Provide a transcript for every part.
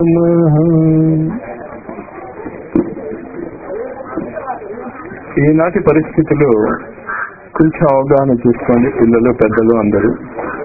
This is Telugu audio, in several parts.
ఈనాటి పరిస్థితులు కొంచెం అవగాహన చేసుకోండి పిల్లలు పెద్దలు అందరూ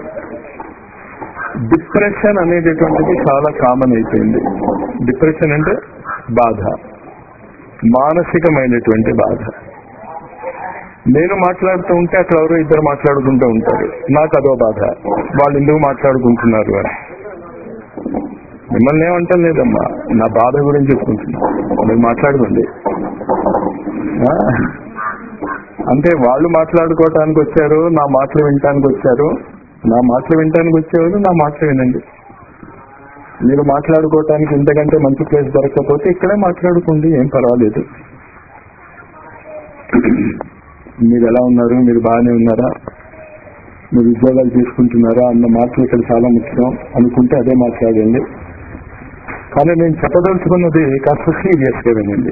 డిప్రెషన్ అనేటటువంటిది చాలా కామన్ అయిపోయింది డిప్రెషన్ అంటే బాధ మానసికమైనటువంటి బాధ నేను మాట్లాడుతూ ఉంటే అక్కడ ఎవరో ఇద్దరు మాట్లాడుకుంటూ ఉంటారు నాకు అదో బాధ వాళ్ళు ఎందుకు మాట్లాడుకుంటున్నారు అని మిమ్మల్ని ఏమంటాం లేదమ్మా నా బాధ గురించి చెప్పుకుంటున్నా మీరు మాట్లాడుకోండి ఆ? అంటే వాళ్ళు మాట్లాడుకోవటానికి వచ్చారు నా మాటలు వినటానికి వచ్చారు నా మాటలు వినటానికి వచ్చేవారు నా మాటలు వినండి మీరు మాట్లాడుకోవటానికి ఇంతకంటే మంచి ప్లేస్ దొరకకపోతే ఇక్కడే మాట్లాడుకోండి ఏం పర్వాలేదు మీరు ఎలా ఉన్నారు మీరు బాగానే ఉన్నారా మీరు ఉద్యోగాలు తీసుకుంటున్నారా అన్న మాటలు ఇక్కడ చాలా ముఖ్యం అనుకుంటే అదే మాట్లాడండి కానీ నేను చెప్పదలుచుకున్నది కాస్త సీరియస్ గా వినండి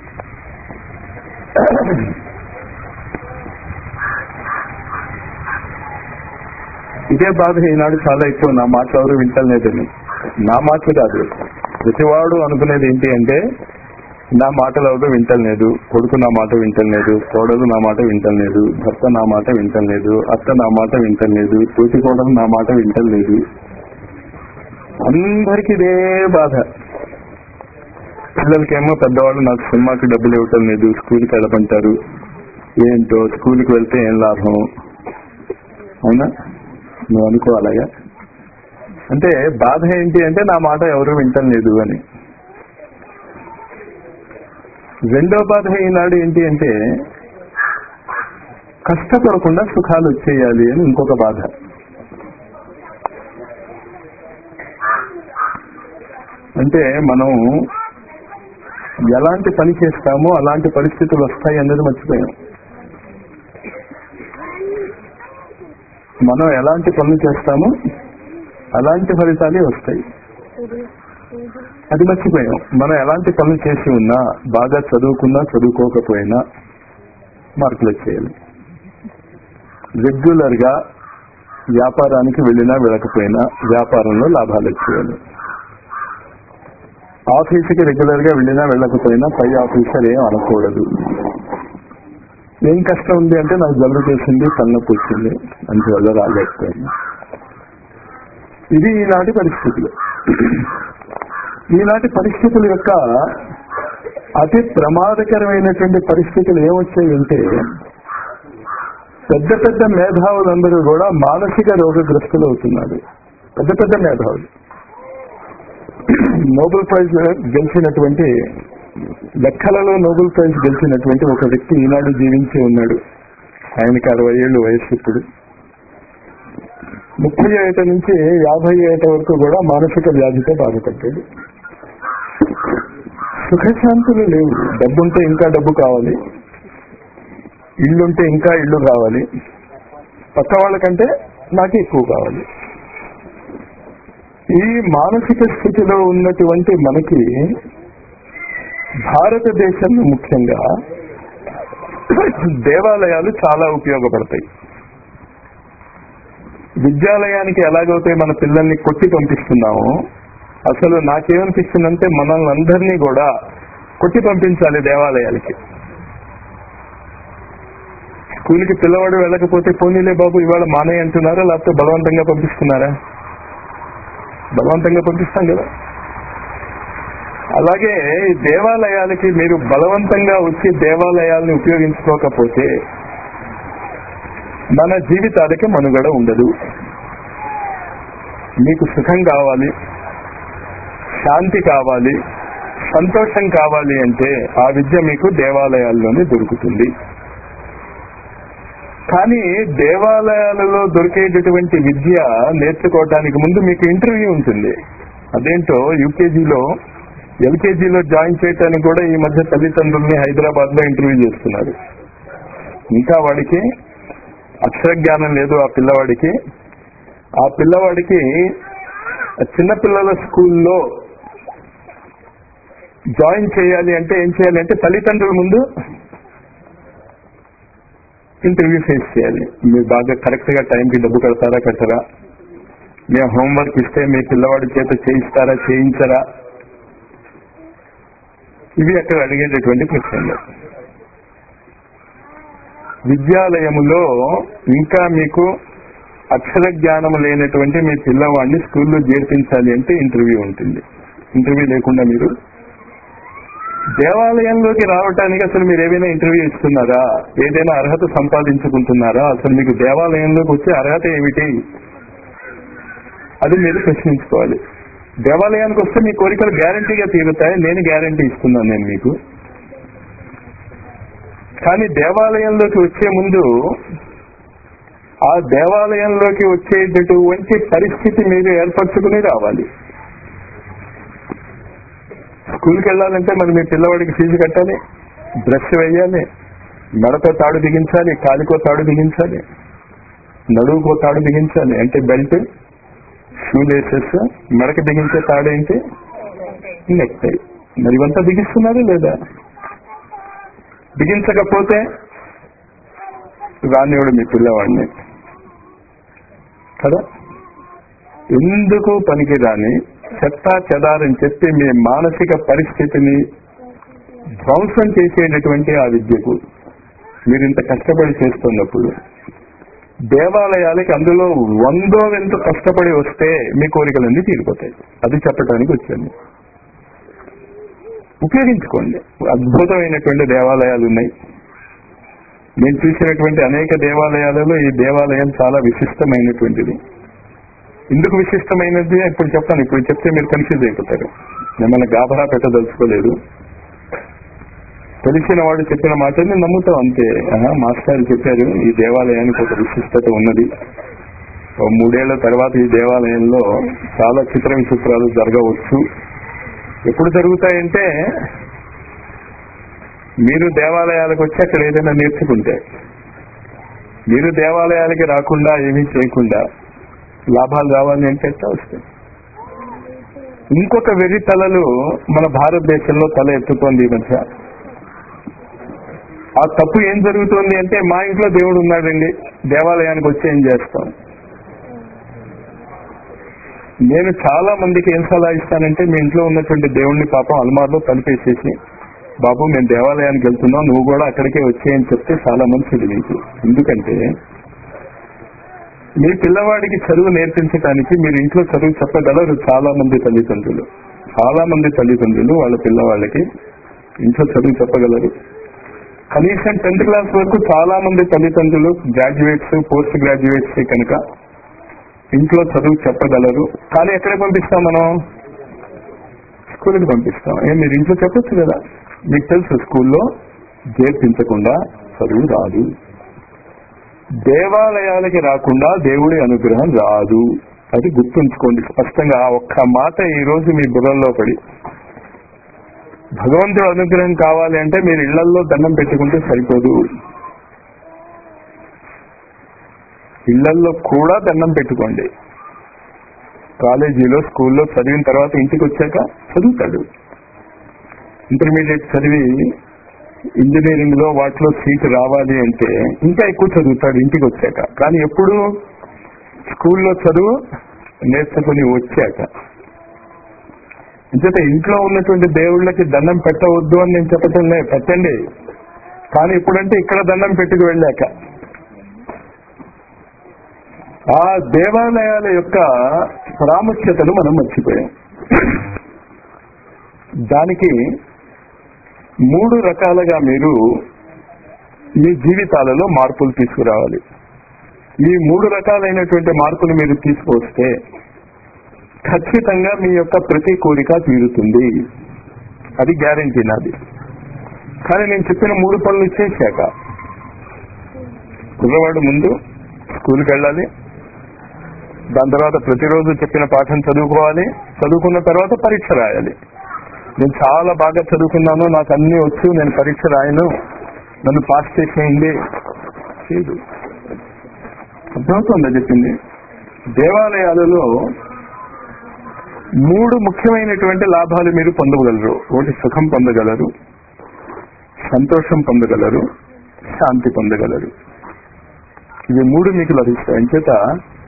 ఇదే బాధ ఈనాడు చాలా ఎక్కువ నా మాట ఎవరు వింటలేదని నా మాటలు కాదు ప్రతివాడు అనుకునేది ఏంటి అంటే నా మాటలు ఎవరు వింటలేదు కొడుకు నా మాట వింటలేదు కోడలు నా మాట వింటలేదు భర్త నా మాట వింటలేదు అత్త నా మాట వింటలేదు తోటి కోడలు నా మాట వింటలేదు అందరికి ఇదే బాధ పిల్లలకేమో పెద్దవాళ్ళు నాకు సినిమాకి డబ్బులు ఇవ్వటం లేదు స్కూల్కి వెళ్ళమంటారు ఏంటో స్కూల్కి వెళ్తే ఏం లాభం అవునా నువ్వు అనుకో అలాగా అంటే బాధ ఏంటి అంటే నా మాట ఎవరు వింటం లేదు అని రెండో బాధ ఈనాడు ఏంటి అంటే కష్టపడకుండా సుఖాలు వచ్చేయాలి అని ఇంకొక బాధ అంటే మనం ఎలాంటి పని చేస్తామో అలాంటి పరిస్థితులు వస్తాయి అన్నది మర్చిపోయాం మనం ఎలాంటి పనులు చేస్తామో అలాంటి ఫలితాలే వస్తాయి అది మర్చిపోయాం మనం ఎలాంటి పనులు చేసి ఉన్నా బాగా చదువుకున్నా చదువుకోకపోయినా మార్కులు వచ్చేయాలి రెగ్యులర్ గా వ్యాపారానికి వెళ్ళినా వెళ్ళకపోయినా వ్యాపారంలో లాభాలు వచ్చేయాలి ఆఫీసుకి రెగ్యులర్ గా వెళ్ళినా వెళ్ళకపోయినా పై ఆఫీసర్ ఏం అనకూడదు ఏం కష్టం ఉంది అంటే నాకు జలుబు చేసింది తలనొప్పి వచ్చింది అందువల్ల రాలేకపోయింది ఇది ఈనాటి పరిస్థితులు ఈనాటి పరిస్థితుల యొక్క అతి ప్రమాదకరమైనటువంటి పరిస్థితులు ఏమొచ్చాయంటే పెద్ద పెద్ద మేధావులందరూ కూడా మానసిక రోగగ్రస్తులు అవుతున్నారు పెద్ద పెద్ద మేధావులు నోబెల్ ప్రైజ్ గెలిచినటువంటి లెక్కలలో నోబెల్ ప్రైజ్ గెలిచినటువంటి ఒక వ్యక్తి ఈనాడు జీవించి ఉన్నాడు ఆయనకి అరవై ఏళ్ళు వయస్సు ఇప్పుడు ముప్పై ఏట నుంచి యాభై ఏట వరకు కూడా మానసిక వ్యాధితో బాధపడ్డాడు సుఖశాంతులు లేవు డబ్బుంటే ఇంకా డబ్బు కావాలి ఇల్లుంటే ఇంకా ఇల్లు కావాలి పక్క వాళ్ళకంటే నాకు ఎక్కువ కావాలి ఈ మానసిక స్థితిలో ఉన్నటువంటి మనకి భారతదేశంలో ముఖ్యంగా దేవాలయాలు చాలా ఉపయోగపడతాయి విద్యాలయానికి ఎలాగైతే మన పిల్లల్ని కొట్టి పంపిస్తున్నామో అసలు నాకేమనిపిస్తుందంటే మనల్ని అందరినీ కూడా కొట్టి పంపించాలి దేవాలయాలకి స్కూల్కి పిల్లవాడు వెళ్ళకపోతే పోనీలే బాబు ఇవాళ మానే అంటున్నారా లేకపోతే బలవంతంగా పంపిస్తున్నారా బలవంతంగా పంపిస్తాం కదా అలాగే ఈ దేవాలయాలకి మీరు బలవంతంగా వచ్చి దేవాలయాల్ని ఉపయోగించుకోకపోతే మన జీవితాలకి మనుగడ ఉండదు మీకు సుఖం కావాలి శాంతి కావాలి సంతోషం కావాలి అంటే ఆ విద్య మీకు దేవాలయాల్లోనే దొరుకుతుంది కానీ దేవాలయాలలో దొరికేటటువంటి విద్య నేర్చుకోవటానికి ముందు మీకు ఇంటర్వ్యూ ఉంటుంది అదేంటో యూకేజీలో ఎల్కేజీలో జాయిన్ చేయటానికి కూడా ఈ మధ్య తల్లిదండ్రుల్ని హైదరాబాద్ లో ఇంటర్వ్యూ చేస్తున్నారు ఇంకా వాడికి అక్షర జ్ఞానం లేదు ఆ పిల్లవాడికి ఆ పిల్లవాడికి చిన్నపిల్లల స్కూల్లో జాయిన్ చేయాలి అంటే ఏం చేయాలి అంటే తల్లిదండ్రుల ముందు ఇంటర్వ్యూ ఫేస్ చేయాలి మీరు బాగా కరెక్ట్ గా టైంకి డబ్బు కడతారా కట్టరా మీ హోంవర్క్ ఇస్తే మీ పిల్లవాడి చేత చేయిస్తారా చేయించరా ఇవి అక్కడ అడిగేటటువంటి ప్రశ్నలు విద్యాలయములో ఇంకా మీకు అక్షర జ్ఞానం లేనటువంటి మీ పిల్లవాడిని స్కూల్లో చేర్పించాలి అంటే ఇంటర్వ్యూ ఉంటుంది ఇంటర్వ్యూ లేకుండా మీరు దేవాలయంలోకి రావటానికి అసలు మీరు ఏమైనా ఇంటర్వ్యూ ఇస్తున్నారా ఏదైనా అర్హత సంపాదించుకుంటున్నారా అసలు మీకు దేవాలయంలోకి వచ్చే అర్హత ఏమిటి అది మీరు ప్రశ్నించుకోవాలి దేవాలయానికి వస్తే మీ కోరికలు గ్యారంటీగా తీరుతాయి నేను గ్యారంటీ ఇస్తున్నాను నేను మీకు కానీ దేవాలయంలోకి వచ్చే ముందు ఆ దేవాలయంలోకి వచ్చేటటువంటి పరిస్థితి మీరు ఏర్పరచుకుని రావాలి స్కూల్కి వెళ్ళాలంటే మరి మీ పిల్లవాడికి ఫీజు కట్టాలి బ్రష్ వేయాలి మెడతో తాడు బిగించాలి కాలికో తాడు బిగించాలి నడువుకో తాడు బిగించాలి అంటే బెల్ట్ షూ లేసెస్ మెడకి బిగించే తాడు ఏంటి నెక్ టై మరి ఇవంతా బిగిస్తున్నారు లేదా బిగించకపోతే రానివాడు మీ పిల్లవాడిని కదా ఎందుకు పనికి రాని చెత్త చెదారని చెప్పి మీ మానసిక పరిస్థితిని ధ్వంసం చేసేటటువంటి ఆ విద్యకు మీరు ఇంత కష్టపడి చేస్తున్నప్పుడు దేవాలయాలకి అందులో వందో ఎంత కష్టపడి వస్తే మీ కోరికలన్నీ తీరిపోతాయి అది చెప్పడానికి వచ్చాను ఉపయోగించుకోండి అద్భుతమైనటువంటి దేవాలయాలు ఉన్నాయి నేను చూసినటువంటి అనేక దేవాలయాలలో ఈ దేవాలయం చాలా విశిష్టమైనటువంటిది ఎందుకు విశిష్టమైనది ఇప్పుడు చెప్తాను ఇప్పుడు చెప్తే మీరు కన్ఫ్యూజ్ అయిపోతారు మిమ్మల్ని గాబరా పెట్టదలుచుకోలేదు తెలిసిన వాడు చెప్పిన మాటని నమ్ముతాం అంతే ఆహా, మాస్టర్ చెప్పారు ఈ దేవాలయానికి ఒక విశిష్టత ఉన్నది ఓ మూడేళ్ల తర్వాత ఈ దేవాలయంలో చాలా చిత్ర విచిత్రాలు జరగవచ్చు ఎప్పుడు జరుగుతాయంటే మీరు దేవాలయాలకు వచ్చి అక్కడ ఏదైనా నేర్చుకుంటే మీరు దేవాలయాలకి రాకుండా ఏమీ చేయకుండా లాభాలు రావాలి అంటే ఎట్లా వస్తాయి ఇంకొక వెర్రి తలలు మన భారతదేశంలో తల ఎత్తుతోంది ఈ మధ్య ఆ తప్పు ఏం జరుగుతోంది అంటే మా ఇంట్లో దేవుడు ఉన్నాడండి దేవాలయానికి వచ్చి ఏం చేస్తాం నేను చాలా మందికి ఏం సలహా ఇస్తానంటే మీ ఇంట్లో ఉన్నటువంటి దేవుణ్ణి పాపం అలమార్లో తలిపేసేసి బాబు మేము దేవాలయానికి వెళ్తున్నాం నువ్వు కూడా అక్కడికే వచ్చేయని చెప్తే చాలా మంచిది మీకు ఎందుకంటే మీ పిల్లవాడికి చదువు నేర్పించడానికి మీరు ఇంట్లో చదువు చెప్పగలరు చాలా మంది తల్లిదండ్రులు చాలా మంది తల్లిదండ్రులు వాళ్ళ పిల్లవాళ్ళకి ఇంట్లో చదువు చెప్పగలరు కనీసం టెన్త్ క్లాస్ వరకు చాలా మంది తల్లిదండ్రులు గ్రాడ్యుయేట్స్ పోస్ట్ గ్రాడ్యుయేట్స్ కనుక ఇంట్లో చదువు చెప్పగలరు కానీ ఎక్కడ పంపిస్తాం మనం స్కూల్కి పంపిస్తాం ఏం మీరు ఇంట్లో చెప్పొచ్చు కదా మీకు తెలుసు స్కూల్లో చేర్పించకుండా చదువు రాదు దేవాలయాలకి రాకుండా దేవుడి అనుగ్రహం రాదు అది గుర్తుంచుకోండి స్పష్టంగా ఆ ఒక్క మాట ఈ రోజు మీ బుర్రల్లో పడి భగవంతుడు అనుగ్రహం కావాలి అంటే మీరు ఇళ్లలో దండం పెట్టుకుంటే సరిపోదు ఇళ్లలో కూడా దండం పెట్టుకోండి కాలేజీలో స్కూల్లో చదివిన తర్వాత ఇంటికి వచ్చాక చదువుతాడు ఇంటర్మీడియట్ చదివి ఇంజనీరింగ్ లో వాటిలో సీట్ రావాలి అంటే ఇంకా ఎక్కువ చదువుతాడు ఇంటికి వచ్చాక కానీ ఎప్పుడు స్కూల్లో చదువు నేర్చుకుని వచ్చాక అంచేత ఇంట్లో ఉన్నటువంటి దేవుళ్ళకి దండం పెట్టవద్దు అని నేను చెప్పటం లేదు పెట్టండి కానీ ఇప్పుడంటే ఇక్కడ దండం పెట్టుకు వెళ్ళాక ఆ దేవాలయాల యొక్క ప్రాముఖ్యతను మనం మర్చిపోయాం దానికి మూడు రకాలుగా మీరు మీ జీవితాలలో మార్పులు తీసుకురావాలి ఈ మూడు రకాలైనటువంటి మార్పులు మీరు తీసుకొస్తే ఖచ్చితంగా మీ యొక్క ప్రతి కోరిక తీరుతుంది అది గ్యారంటీ నాది కానీ నేను చెప్పిన మూడు పనులు చేశాక కుర్రవాడు ముందు స్కూల్కి వెళ్ళాలి దాని తర్వాత ప్రతిరోజు చెప్పిన పాఠం చదువుకోవాలి చదువుకున్న తర్వాత పరీక్ష రాయాలి నేను చాలా బాగా చదువుకున్నాను నాకు అన్ని వచ్చు నేను పరీక్ష రాయను నన్ను పాస్ చేసేయండి చేయదు అర్థమవుతుందా చెప్పింది దేవాలయాలలో మూడు ముఖ్యమైనటువంటి లాభాలు మీరు పొందగలరు ఒకటి సుఖం పొందగలరు సంతోషం పొందగలరు శాంతి పొందగలరు ఇవి మూడు మీకు లభిస్తాయి అంచేత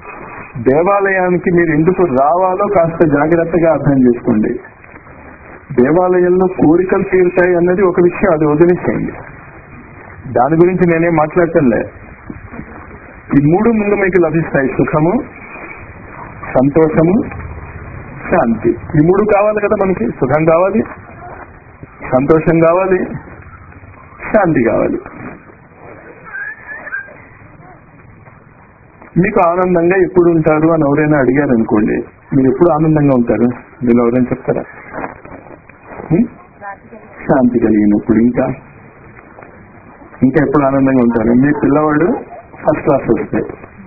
దేవాలయానికి మీరు ఎందుకు రావాలో కాస్త జాగ్రత్తగా అర్థం చేసుకోండి దేవాలయంలో కోరికలు తీరుతాయి అన్నది ఒక విషయం అది వదిలేసేయండి దాని గురించి నేనేం మాట్లాడటంలే ఈ మూడు ముందు మీకు లభిస్తాయి సుఖము సంతోషము శాంతి ఈ మూడు కావాలి కదా మనకి సుఖం కావాలి సంతోషం కావాలి శాంతి కావాలి మీకు ఆనందంగా ఎప్పుడు ఉంటారు అని ఎవరైనా అడిగారు అనుకోండి మీరు ఎప్పుడు ఆనందంగా ఉంటారు మీరు ఎవరైనా చెప్తారా ఉం? శాంతి కలిగినప్పుడు ఇంకా ఇంకా ఎప్పుడు ఆనందంగా ఉంటారు మీ పిల్లవాడు ఫస్ట్ క్లాస్ వస్తే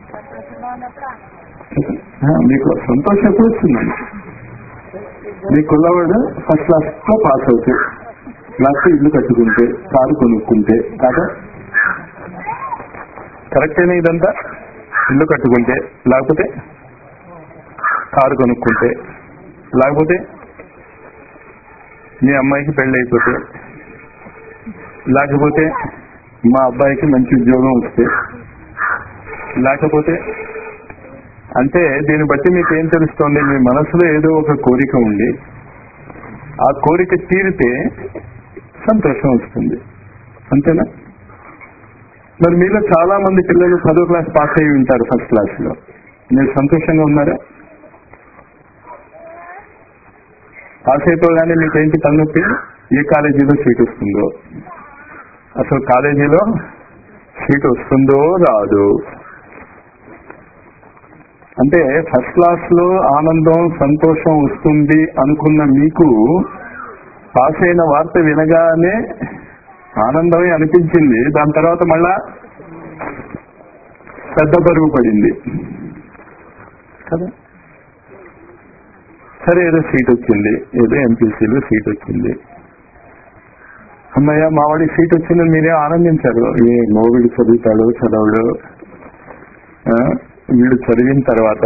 ఆ, మీకు సంతోషం ఎప్పుడు వస్తుందండి మీ పిల్లవాడు ఫస్ట్ క్లాస్ తో పాస్ అవుతే లేకపోతే ఇల్లు కట్టుకుంటే కారు కొనుక్కుంటే కాదా కరెక్టేనా ఇదంతా ఇల్లు కట్టుకుంటే లేకపోతే కారు కొనుక్కుంటే లేకపోతే మీ అమ్మాయికి పెళ్లి అయిపోతే లేకపోతే మా అబ్బాయికి మంచి ఉద్యోగం వస్తే లేకపోతే అంటే దీన్ని బట్టి మీకు ఏం తెలుస్తోంది మీ మనసులో ఏదో ఒక కోరిక ఉంది ఆ కోరిక తీరితే సంతోషం వస్తుంది అంతేనా మరి మీలో చాలా మంది పిల్లలు పదో క్లాస్ పాస్ అయ్యి ఉంటారు ఫస్ట్ క్లాస్ లో మీరు సంతోషంగా ఉన్నారా పాస్ అయిపోగానే మీకేంటి తలనొప్పి ఏ కాలేజీలో సీట్ వస్తుందో అసలు కాలేజీలో సీట్ వస్తుందో రాదు అంటే ఫస్ట్ క్లాస్ లో ఆనందం సంతోషం వస్తుంది అనుకున్న మీకు పాస్ అయిన వార్త వినగానే ఆనందమే అనిపించింది దాని తర్వాత మళ్ళా పెద్ద బరువు పడింది కదా సరే ఏదో సీట్ వచ్చింది ఏదో ఎంపీసీలో సీట్ వచ్చింది అమ్మయ్య మావాడి సీట్ వచ్చిందని మీరే ఆనందించారు ఏ వీడు చదువుతాడు చదవడు ఆ, వీడు చదివిన తర్వాత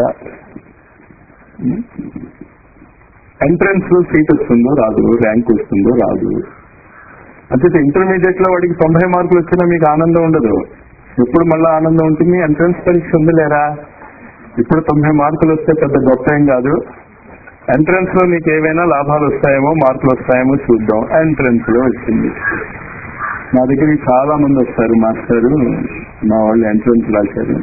ఎంట్రన్స్ లో సీట్ వస్తుందో రాదు ర్యాంక్ వస్తుందో రాదు అంటే ఇంటర్మీడియట్ లో వాడికి తొంభై మార్కులు వచ్చినా మీకు ఆనందం ఉండదు ఎప్పుడు మళ్ళా ఆనందం ఉంటుంది ఎంట్రన్స్ పరీక్ష ఉంది లేరా ఇప్పుడు తొంభై మార్కులు వస్తే పెద్ద గొప్ప ఏం కాదు ఎంట్రన్స్ లో మీకు ఏవైనా లాభాలు వస్తాయేమో మార్కులు వస్తాయేమో చూద్దాం ఎంట్రన్స్ లో వచ్చింది నా దగ్గరికి చాలా మంది వస్తారు మాస్టర్ మా వాళ్ళు ఎంట్రన్స్ రాశారు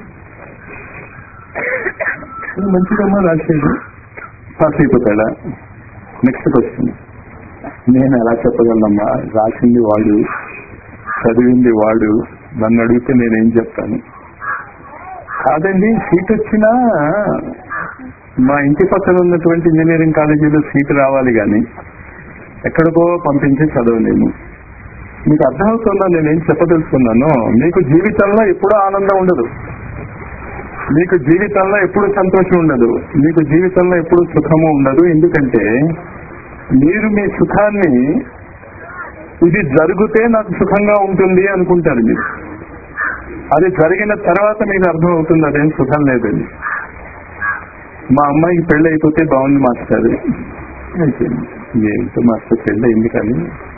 మంచిదమ్మా రాశాడు పాస్ అయిపోతాడా నెక్స్ట్ క్వశ్చన్ నేను ఎలా చెప్పగలనమ్మా రాసింది వాడు చదివింది వాడు నన్ను అడిగితే నేనేం చెప్తాను కాదండి సీట్ వచ్చినా మా ఇంటి పక్కన ఉన్నటువంటి ఇంజనీరింగ్ కాలేజీలో సీట్ రావాలి కానీ ఎక్కడికో పంపించి చదవలేము మీకు అర్థమవుతుందా నేనేం చెప్పదలుచుకున్నాను మీకు జీవితంలో ఎప్పుడూ ఆనందం ఉండదు మీకు జీవితంలో ఎప్పుడు సంతోషం ఉండదు మీకు జీవితంలో ఎప్పుడు సుఖము ఉండదు ఎందుకంటే మీరు మీ సుఖాన్ని ఇది జరిగితే నాకు సుఖంగా ఉంటుంది అనుకుంటారు మీరు అది జరిగిన తర్వాత మీకు అర్థం అవుతుంది అదేం సుఖం లేదని మా అమ్మాయికి పెళ్లి అయిపోతే బాగుంది మాస్టర్ అయిపోయింది ఏంటో మాస్టర్ పెళ్లి అయింది కానీ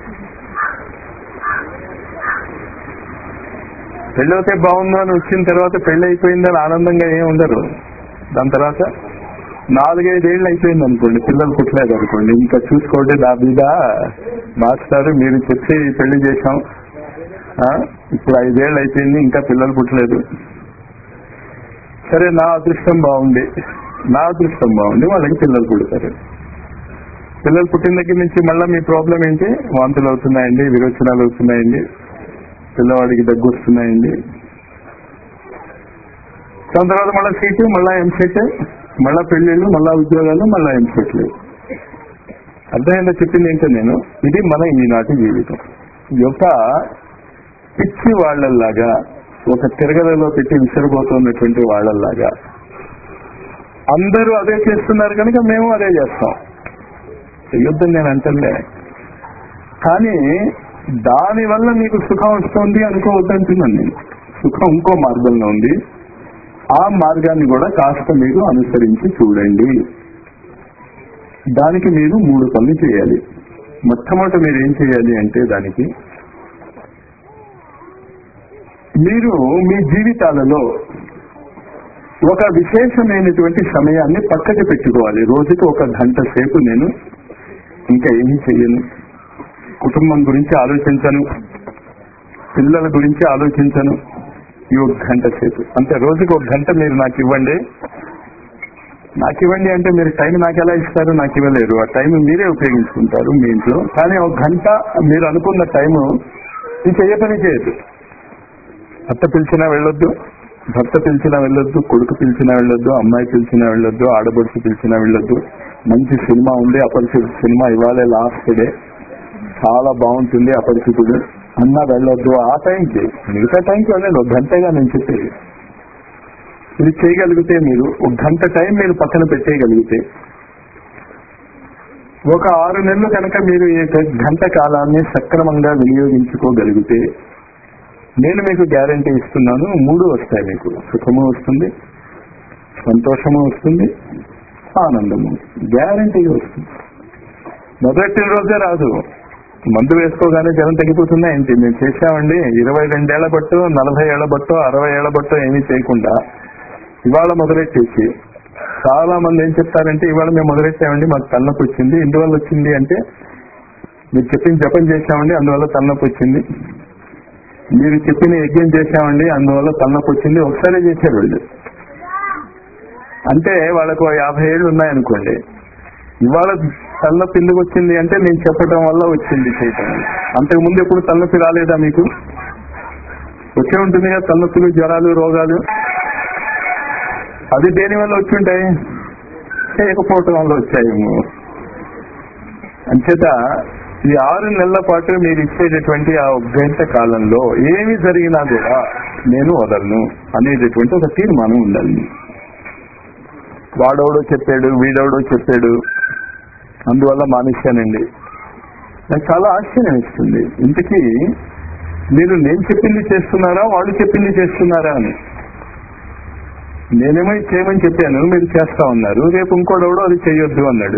పెళ్లి అయితే బాగుంది అని వచ్చిన తర్వాత పెళ్లి అయిపోయిందని ఆనందంగా ఏం ఉండరు దాని తర్వాత నాలుగైదేళ్ళు అయిపోయింది అనుకోండి పిల్లలు పుట్టలేదు అనుకోండి ఇంకా చూసుకోండి నా మీద మాస్టర్ మీరు చెప్పి పెళ్లి చేశాం ఆ, ఇప్పుడు ఐదేళ్ళు అయిపోయింది ఇంకా పిల్లలు పుట్టలేదు సరే నా అదృష్టం బాగుంది నా అదృష్టం బాగుంది వాళ్ళకి పిల్లలు పుడతారు పిల్లలు పుట్టిన దగ్గర నుంచి మళ్ళీ మీ ప్రాబ్లం ఏంటి వాంతులు అవుతున్నాయండి విరోచనాలు అవుతున్నాయండి పిల్లవాడికి దగ్గు వస్తున్నాయండి దాని తర్వాత మళ్ళీ సీటు మళ్ళా ఎంసెట్ మళ్ళా పెళ్లిళ్ళు మళ్ళా ఉద్యోగాలు మళ్ళా ఎంసెట్లు అర్థమైందో చెప్పింది ఏంటో నేను ఇది మన ఈనాటి జీవితం యొక్క పిచ్చి వాళ్ళల్లాగా ఒక తిరగలలో పెట్టి విసిరిపోతున్నటువంటి వాళ్ళల్లాగా అందరూ అదే చేస్తున్నారు కనుక మేము అదే చేస్తాం యుద్ధం నేను అంటలే కానీ దాని వల్ల మీకు సుఖం వస్తుంది అనుకోవద్దంటున్నాను నేను సుఖం ఇంకో మార్గంలో ఉంది ఆ మార్గాన్ని కూడా కాస్త మీరు అనుసరించి చూడండి దానికి మీరు మూడు పనులు చేయాలి మొట్టమొదట మీరు ఏం చేయాలి అంటే దానికి మీరు మీ జీవితాలలో ఒక విశేషమైనటువంటి సమయాన్ని పక్కకి పెట్టుకోవాలి రోజుకి ఒక గంట సేపు నేను ఇంకా ఏమీ చెయ్యను కుటుంబం గురించి ఆలోచించను పిల్లల గురించి ఆలోచించను ఈ ఒక గంట సేపు అంటే రోజుకి ఒక గంట మీరు నాకు ఇవ్వండి నాకు ఇవ్వండి అంటే మీరు టైం నాకు ఎలా ఇస్తారు నాకు ఇవ్వలేరు ఆ టైం మీరే ఉపయోగించుకుంటారు మీ ఇంట్లో కానీ ఒక గంట మీరు అనుకున్న టైము ఈ చెయ్య పని చేయదు భర్త పిలిచినా వెళ్ళొద్దు భర్త పిలిచినా వెళ్ళొద్దు కొడుకు పిలిచినా వెళ్ళొద్దు అమ్మాయి పిలిచినా వెళ్ళొద్దు ఆడబడుచు పిలిచినా వెళ్ళొద్దు మంచి సినిమా ఉంది అపరిచిత సినిమా ఇవాళే లాస్ట్ డే చాలా బాగుంటుంది అపరిచితుడు అన్నా వెళ్ళొద్దు ఆ టైంకి మిగతా టైంకి వెళ్ళండి ఒక గంటగా నేను చెప్పేది ఇది చేయగలిగితే మీరు ఒక గంట టైం మీరు పక్కన పెట్టేయగలిగితే ఒక ఆరు నెలలు కనుక మీరు ఈ యొక్క గంట కాలాన్ని సక్రమంగా వినియోగించుకోగలిగితే నేను మీకు గ్యారంటీ ఇస్తున్నాను మూడు వస్తాయి మీకు సుఖము వస్తుంది సంతోషము వస్తుంది ఆనందము గ్యారంటీగా వస్తుంది మొదటి రోజే రాదు మందు వేసుకోగానే జనం తగ్గిపోతుందా ఏంటి మేము చేసామండి ఇరవై రెండేళ్ల బట్టు నలభై ఏళ్ల బట్టు అరవై ఏళ్ల బట్టు ఏమీ చేయకుండా ఇవాళ మొదలెట్టేసి చాలా మంది ఏం చెప్తారంటే ఇవాళ మేము మొదలెట్టామండి మాకు తలనొప్పి వచ్చింది ఎందువల్ల వచ్చింది అంటే మీరు చెప్పిన జపం చేశామండి అందువల్ల తలనొప్పి వచ్చింది మీరు చెప్పిన యజ్ఞం చేశామండి అందువల్ల తలనొప్పి వచ్చింది ఒకసారి చేశారు వాళ్ళు అంటే వాళ్ళకు యాభై ఏళ్ళు ఉన్నాయనుకోండి ఇవాళ తలనొప్పి ఎందుకు వచ్చింది అంటే నేను చెప్పడం వల్ల వచ్చింది చేయటం అంతకు ముందు ఎప్పుడు తలనొప్పి రాలేదా మీకు వచ్చే ఉంటుంది కదా తలనొప్పులు జ్వరాలు రోగాలు అది దేని వల్ల వచ్చి ఉంటాయి చేయకపోవటం వల్ల వచ్చాయేమో అంచేత ఈ ఆరు నెలల పాటు మీరు ఇచ్చేటటువంటి ఆ గంట కాలంలో ఏమి జరిగినా కూడా నేను వదలను అనేటటువంటి ఒక తీర్మానం ఉండాలి వాడెవడో చెప్పాడు వీడెవడో చెప్పాడు అందువల్ల మానేశానండి నాకు చాలా ఆశ్చర్యం ఇస్తుంది ఇంతకీ మీరు నేను చెప్పింది చేస్తున్నారా వాళ్ళు చెప్పింది చేస్తున్నారా అని నేనేమో ఇది చేయమని చెప్పాను మీరు చేస్తా ఉన్నారు రేపు ఇంకోడెవడో అది చేయొద్దు అన్నాడు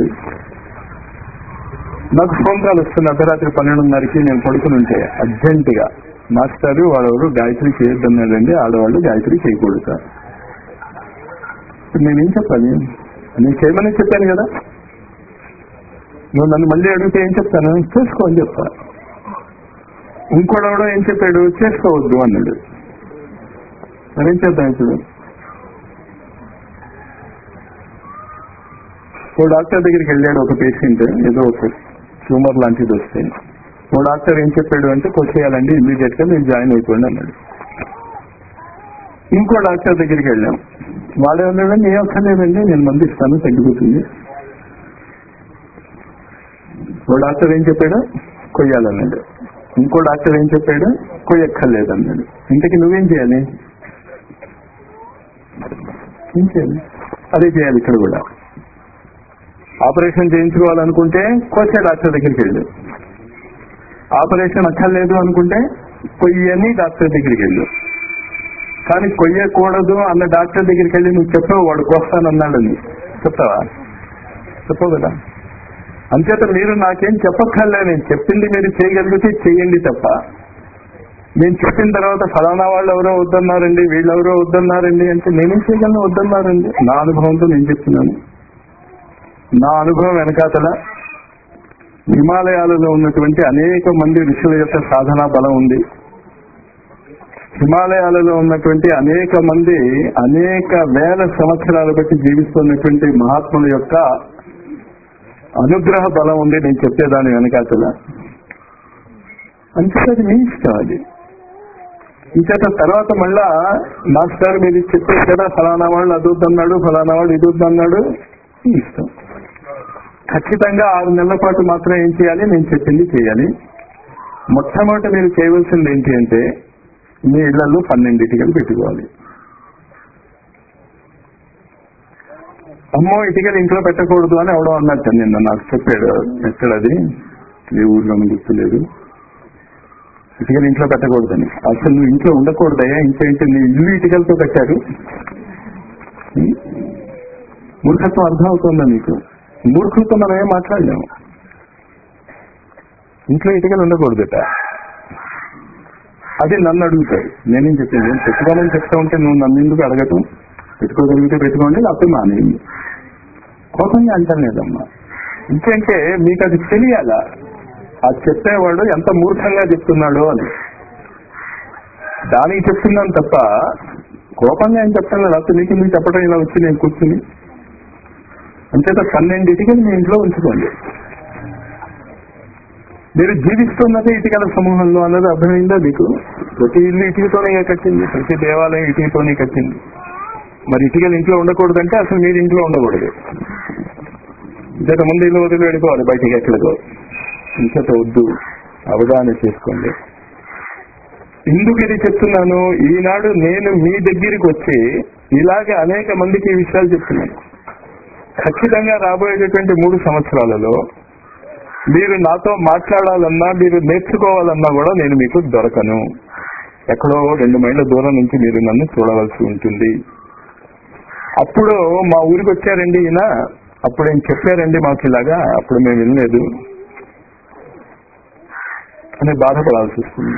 నాకు ఫోన్ కాల్ వస్తుంది అర్ధరాత్రి పన్నెండున్నరకి నేను పడుకుని ఉంటే అర్జెంట్ గా మాస్టర్ వాడెవరు గాయత్రి చేయొద్దు అన్నాడండి ఆడవాళ్ళు గాయత్రి చేయకూడదు సార్ నేనేం చెప్పాలి నేను చేయమని చెప్పాను కదా నువ్వు నన్ను మళ్ళీ అడిగితే ఏం చెప్తాను చేసుకో అని చెప్తా ఇంకోడెవడో ఏం చెప్పాడు చేసుకోవద్దు అన్నాడు మరేం చేద్దాం ఇప్పుడు ఓ డాక్టర్ దగ్గరికి వెళ్ళాడు ఒక పేషెంట్ ఏదో ఒక ట్యూమర్ లాంటిది వస్తే ఓ డాక్టర్ ఏం చెప్పాడు అంటే కొట్టేయాలండి ఇమీడియట్ గా మీరు జాయిన్ అయిపోండి అన్నాడు ఇంకో డాక్టర్ దగ్గరికి వెళ్ళాం వాడే ఉన్నాడండి ఏ ఒక్కర్లేదండి నేను మంది ఇస్తాను తగ్గిపోతుంది ఓ డాక్టర్ ఏం చెప్పాడు కొయ్యాలన్నాడు ఇంకో డాక్టర్ ఏం చెప్పాడు కొయ్యక్కర్లేదన్నాడు ఇంతకీ నువ్వేం చేయాలి ఏం చేయాలి అదే చేయాలి ఇక్కడ కూడా ఆపరేషన్ చేయించుకోవాలనుకుంటే కోసే డాక్టర్ దగ్గరికి వెళ్ళు ఆపరేషన్ అక్కర్లేదు అనుకుంటే కొయ్యని డాక్టర్ దగ్గరికి వెళ్ళు కానీ కొయ్యకూడదు అన్న డాక్టర్ దగ్గరికి వెళ్ళి నువ్వు చెప్పావు వాడు కోస్తానన్నాడని చెప్తావా చెప్పవు కదా అంచేత మీరు నాకేం చెప్పక్కర్లే నేను చెప్పింది మీరు చేయగలిగితే చేయండి తప్ప నేను చెప్పిన తర్వాత ఫలానా వాళ్ళు ఎవరో వద్దన్నారండి వీళ్ళెవరో వద్దన్నారండి అంటే నేనేం చేయగలను వద్దన్నారండి నా అనుభవంతో నేను చెప్తున్నాను నా అనుభవం వెనకాతల హిమాలయాలలో ఉన్నటువంటి అనేక మంది ఋషుల యొక్క సాధనా బలం ఉంది హిమాలయాలలో ఉన్నటువంటి అనేక మంది అనేక వేల సంవత్సరాలు బట్టి జీవిస్తున్నటువంటి మహాత్ముల యొక్క అనుగ్రహ బలం ఉంది నేను చెప్పేదాని వెనకాతల అంతే అది మీ ఇష్టం అది ఇంకేత తర్వాత మళ్ళా మాస్టర్ మీరు చెప్పారు కదా ఫలానా వాళ్ళు అది వద్దన్నాడు ఫలానా వాడు ఇది వద్దన్నాడు మీ ఇష్టం ఖచ్చితంగా ఆరు నెలల పాటు మాత్రం ఏం చేయాలి నేను చెప్పింది చేయాలి మొట్టమొదటి మీరు చేయవలసింది ఏంటి అంటే మీ ఇళ్లలో పన్నెండింటికలు పెట్టుకోవాలి అమ్మో ఇటుకలు ఇంట్లో పెట్టకూడదు అని ఎవడో అన్నట్టు నిన్న నాకు చెప్పాడు ఎక్కడది ఏ ఊర్లో గుర్తులేదు ఇటుకలు ఇంట్లో పెట్టకూడదని అసలు నువ్వు ఇంట్లో ఉండకూడదయ్యా ఇంకేంటి నీ ఇల్లు ఇటుకలతో కట్టారు ఉం? మూర్ఖత్వం అర్థం అవుతుందా నీకు మూర్ఖత్వం మనం ఏం మాట్లాడలేము ఇంట్లో ఇటుకలు ఉండకూడదట అది నన్ను అడుగుతాడు నేనేం చెప్పాను నేను పెట్టుకోవాలని చెప్తా ఉంటే నువ్వు నన్ను ఎందుకు అడగటం పెట్టుకోగలిగితే పెట్టుకోండి లేకపోతే మానేయండి కోపంగా అంటాను లేదమ్మా ఇంకేంటే మీకు అది తెలియాలా ఆ చెప్పేవాడు ఎంత మూర్ఖంగా చెప్తున్నాడు అని దానికి చెప్తున్నాను తప్ప కోపంగా ఏం చెప్తాను లేకపోతే నీకు మీకు చెప్పడం ఇలా వచ్చి నేను కూర్చుని అంచేత పన్నెండింటికి మీ ఇంట్లో ఉంచుకోండి మీరు జీవిస్తున్నది ఇటుకల సమూహంలో అన్నది అర్థమైందా మీకు ప్రతి ఇల్లు ఇటుకతోనే కట్టింది ప్రతి దేవాలయం ఇటుకతోనే కట్టింది మరి ఇటుకలు ఇంట్లో ఉండకూడదంటే అసలు మీరు ఇంట్లో ఉండకూడదు ఇంత ముందు ఇల్లు వదిలి వెళ్ళిపోవాలి బయటికి ఎక్కడికో ఇంకత వద్దు అవగాహన చేసుకోండి ఎందుకు ఇది చెప్తున్నాను ఈనాడు నేను మీ దగ్గరికి వచ్చి ఇలాగే అనేక మందికి ఈ విషయాలు చెప్తున్నాను ఖచ్చితంగా రాబోయేటటువంటి మూడు సంవత్సరాలలో మీరు నాతో మాట్లాడాలన్నా మీరు నేర్చుకోవాలన్నా కూడా నేను మీకు దొరకను ఎక్కడో రెండు మైళ్ళ దూరం నుంచి మీరు నన్ను చూడవలసి ఉంటుంది అప్పుడు మా ఊరికి వచ్చారండి ఈయన అప్పుడు ఏం చెప్పారండి మాకు ఇలాగా అప్పుడు మేము వినలేదు అని బాధపడాల్సి వస్తుంది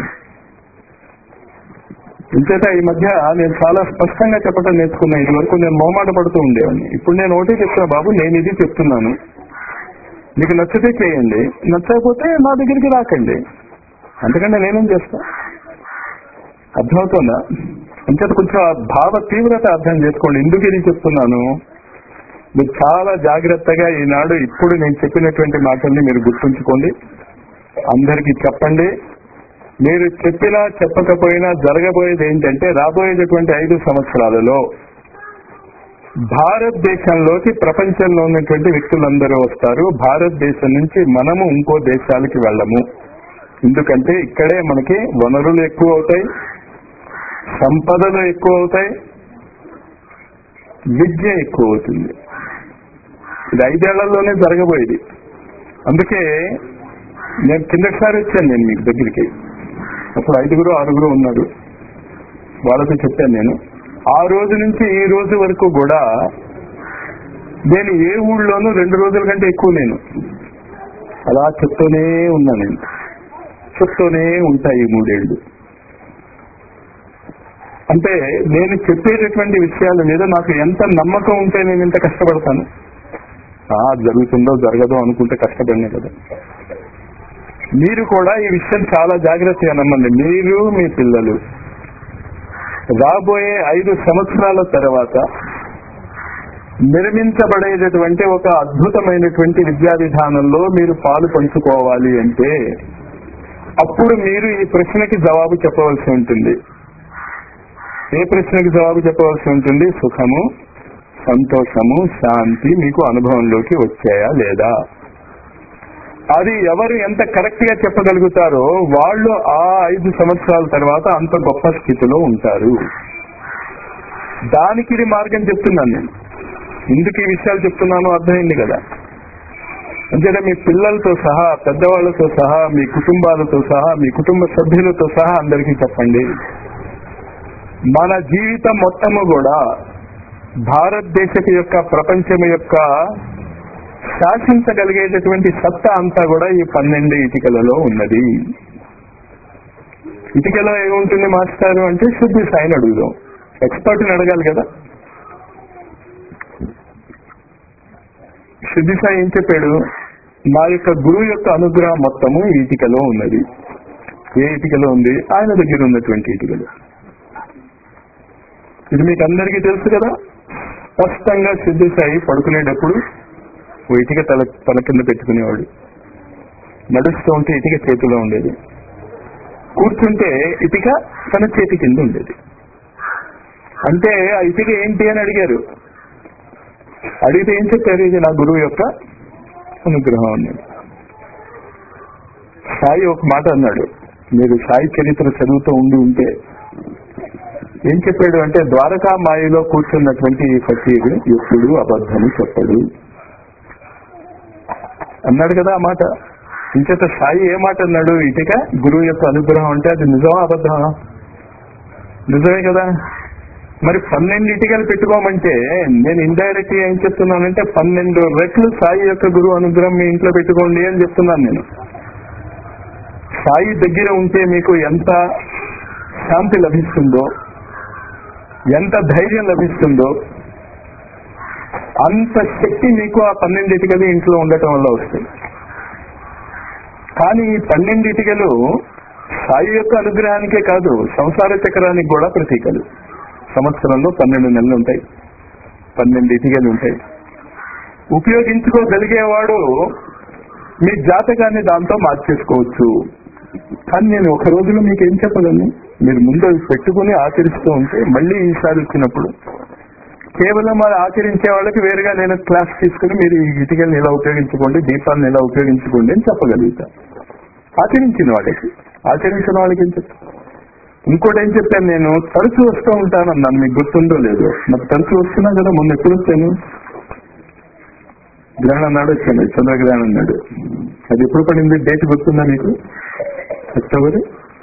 ఇంచేత ఈ మధ్య నేను చాలా స్పష్టంగా చెప్పడం నేర్చుకున్నా ఇది వరకు నేను మొహమాట పడుతూ ఉండేవాడిని ఇప్పుడు నేను ఒకటే చెప్తున్నా బాబు నేను ఇది చెప్తున్నాను మీకు నచ్చితే చేయండి నచ్చకపోతే నా దగ్గరికి రాకండి అంతకంటే నేనేం చేస్తా అర్థమవుతుందా అంచేత కొంచెం ఆ భావ తీవ్రత అర్థం చేసుకోండి ఎందుకు ఇది చెప్తున్నాను మీరు చాలా జాగ్రత్తగా ఈనాడు ఇప్పుడు నేను చెప్పినటువంటి మాటల్ని మీరు గుర్తుంచుకోండి అందరికి చెప్పండి మీరు చెప్పినా చెప్పకపోయినా జరగబోయేది ఏంటంటే రాబోయేటటువంటి ఐదు సంవత్సరాలలో భారతదేశంలోకి ప్రపంచంలో ఉన్నటువంటి వ్యక్తులందరూ వస్తారు భారతదేశం నుంచి మనము ఇంకో దేశాలకి వెళ్ళము ఎందుకంటే ఇక్కడే మనకి వనరులు ఎక్కువ అవుతాయి సంపదలు ఎక్కువ అవుతాయి విద్య ఎక్కువ అవుతుంది ఇది ఐదేళ్లలోనే జరగబోయేది అందుకే నేను కిందసారి వచ్చాను నేను మీకు దగ్గరికి అప్పుడు ఐదుగురు ఆరుగురు ఉన్నారు వాళ్ళతో చెప్పాను నేను ఆ రోజు నుంచి ఈ రోజు వరకు కూడా నేను ఏ ఊళ్ళోనూ రెండు రోజుల కంటే ఎక్కువ నేను అలా చెప్తూనే ఉన్నా నేను చెప్తూనే ఉంటాయి ఈ మూడేళ్లు అంటే నేను చెప్పేటటువంటి విషయాల మీద నాకు ఎంత నమ్మకం ఉంటే నేను ఇంత కష్టపడతాను ఆ జరుగుతుందో జరగదో అనుకుంటే కష్టపడినా కదా మీరు కూడా ఈ విషయం చాలా జాగ్రత్తగా నమ్మండి మీరు మీ పిల్లలు రాబోయే ఐదు సంవత్సరాల తర్వాత నిర్మించబడేటటువంటి ఒక అద్భుతమైనటువంటి విద్యా విధానంలో మీరు పాలు పంచుకోవాలి అంటే అప్పుడు మీరు ఈ ప్రశ్నకి జవాబు చెప్పవలసి ఉంటుంది ఏ ప్రశ్నకి జవాబు చెప్పవలసి ఉంటుంది సుఖము సంతోషము శాంతి మీకు అనుభవంలోకి వచ్చాయా లేదా అది ఎవరు ఎంత కరెక్ట్ గా చెప్పగలుగుతారో వాళ్ళు ఆ ఐదు సంవత్సరాల తర్వాత అంత గొప్ప స్థితిలో ఉంటారు దానికి ఇది మార్గం చెప్తున్నాను నేను ఎందుకు ఈ విషయాలు చెప్తున్నానో అర్థమైంది కదా అంతేనా మీ పిల్లలతో సహా పెద్దవాళ్లతో సహా మీ కుటుంబాలతో సహా మీ కుటుంబ సభ్యులతో సహా అందరికీ చెప్పండి మన జీవితం మొత్తము కూడా భారతదేశపు యొక్క ప్రపంచం యొక్క శాసించగలిగేటటువంటి సత్తా అంతా కూడా ఈ పన్నెండు ఇటుకలలో ఉన్నది ఇటుకలో ఏముంటుంది మాస్టారు అంటే శుద్ధి సాయిని అడుగుదాం ఎక్స్పర్ట్ని అడగాలి కదా శుద్ధి సాయి ఏం చెప్పాడు నా యొక్క గురువు యొక్క అనుగ్రహం మొత్తము ఈ ఇటుకలో ఉన్నది ఏ ఇటుకలో ఉంది ఆయన దగ్గర ఉన్నటువంటి ఇటుకలు ఇది మీకు అందరికీ తెలుసు కదా స్పష్టంగా సిద్ధి సాయి పడుకునేటప్పుడు ఓ ఇటుక తల తల కింద పెట్టుకునేవాడు నడుస్తూ ఉంటే ఇటుక చేతిలో ఉండేది కూర్చుంటే ఇటుక తన చేతి కింద ఉండేది అంటే ఆ ఇటుక ఏంటి అని అడిగారు అడిగితే ఏం చెప్పారు ఇది నా గురువు యొక్క అనుగ్రహం అన్నాడు సాయి ఒక మాట అన్నాడు మీరు సాయి చరిత్ర చదువుతూ ఉండి ఉంటే ఏం చెప్పాడు అంటే ద్వారకా మాయలో కూర్చున్నటువంటి ఈ ఫకీరు ఎప్పుడు అబద్ధము చెప్పడు అన్నాడు కదా ఆ మాట ఇంచేత సాయి ఏ మాట అన్నాడు ఇటుక గురువు యొక్క అనుగ్రహం అంటే అది నిజమా అబద్ధమా నిజమే కదా మరి పన్నెండు ఇటుకలు పెట్టుకోమంటే నేను ఇండైరెక్ట్ గా ఏం చెప్తున్నానంటే పన్నెండు రెట్లు సాయి యొక్క గురువు అనుగ్రహం మీ ఇంట్లో పెట్టుకోండి అని చెప్తున్నాను నేను సాయి దగ్గర ఉంటే మీకు ఎంత శాంతి లభిస్తుందో ఎంత ధైర్యం లభిస్తుందో అంత శక్తి మీకు ఆ పన్నెండు ఇటుకలు ఇంట్లో ఉండటం వల్ల వస్తుంది కానీ ఈ పన్నెండు ఇటుకలు సాయి యొక్క అనుగ్రహానికే కాదు సంసార చక్రానికి కూడా ప్రతీకలు సంవత్సరంలో పన్నెండు నెలలు ఉంటాయి పన్నెండు ఇటుకలు ఉంటాయి ఉపయోగించుకోగలిగేవాడు మీ జాతకాన్ని దాంతో మార్చేసుకోవచ్చు కానీ నేను ఒక రోజులో మీకు ఏం చెప్పగలను మీరు ముందు అవి పెట్టుకుని ఆచరిస్తూ ఉంటే మళ్ళీ ఈసారి వచ్చినప్పుడు కేవలం అది ఆచరించే వాళ్ళకి వేరుగా నేను క్లాస్ తీసుకుని మీరు ఈ ఇటుకల్ని ఇలా ఉపయోగించుకోండి దీపాలను ఇలా ఉపయోగించుకోండి అని చెప్పగలుగుతా ఆచరించిన వాళ్ళకి ఆచరించిన వాళ్ళకి ఏం చెప్తా ఇంకోటి ఏం చెప్పాను నేను తరచూ వస్తూ ఉంటానన్నాను మీకు గుర్తుందో లేదో నాకు తరచూ వస్తున్నా కదా మొన్న ఎప్పుడు వచ్చాను గ్రహణం నాడు వచ్చాను చంద్రగ్రహణం నాడు అది ఎప్పుడు పడింది డేట్ గుర్తుందా మీకు అక్టోబర్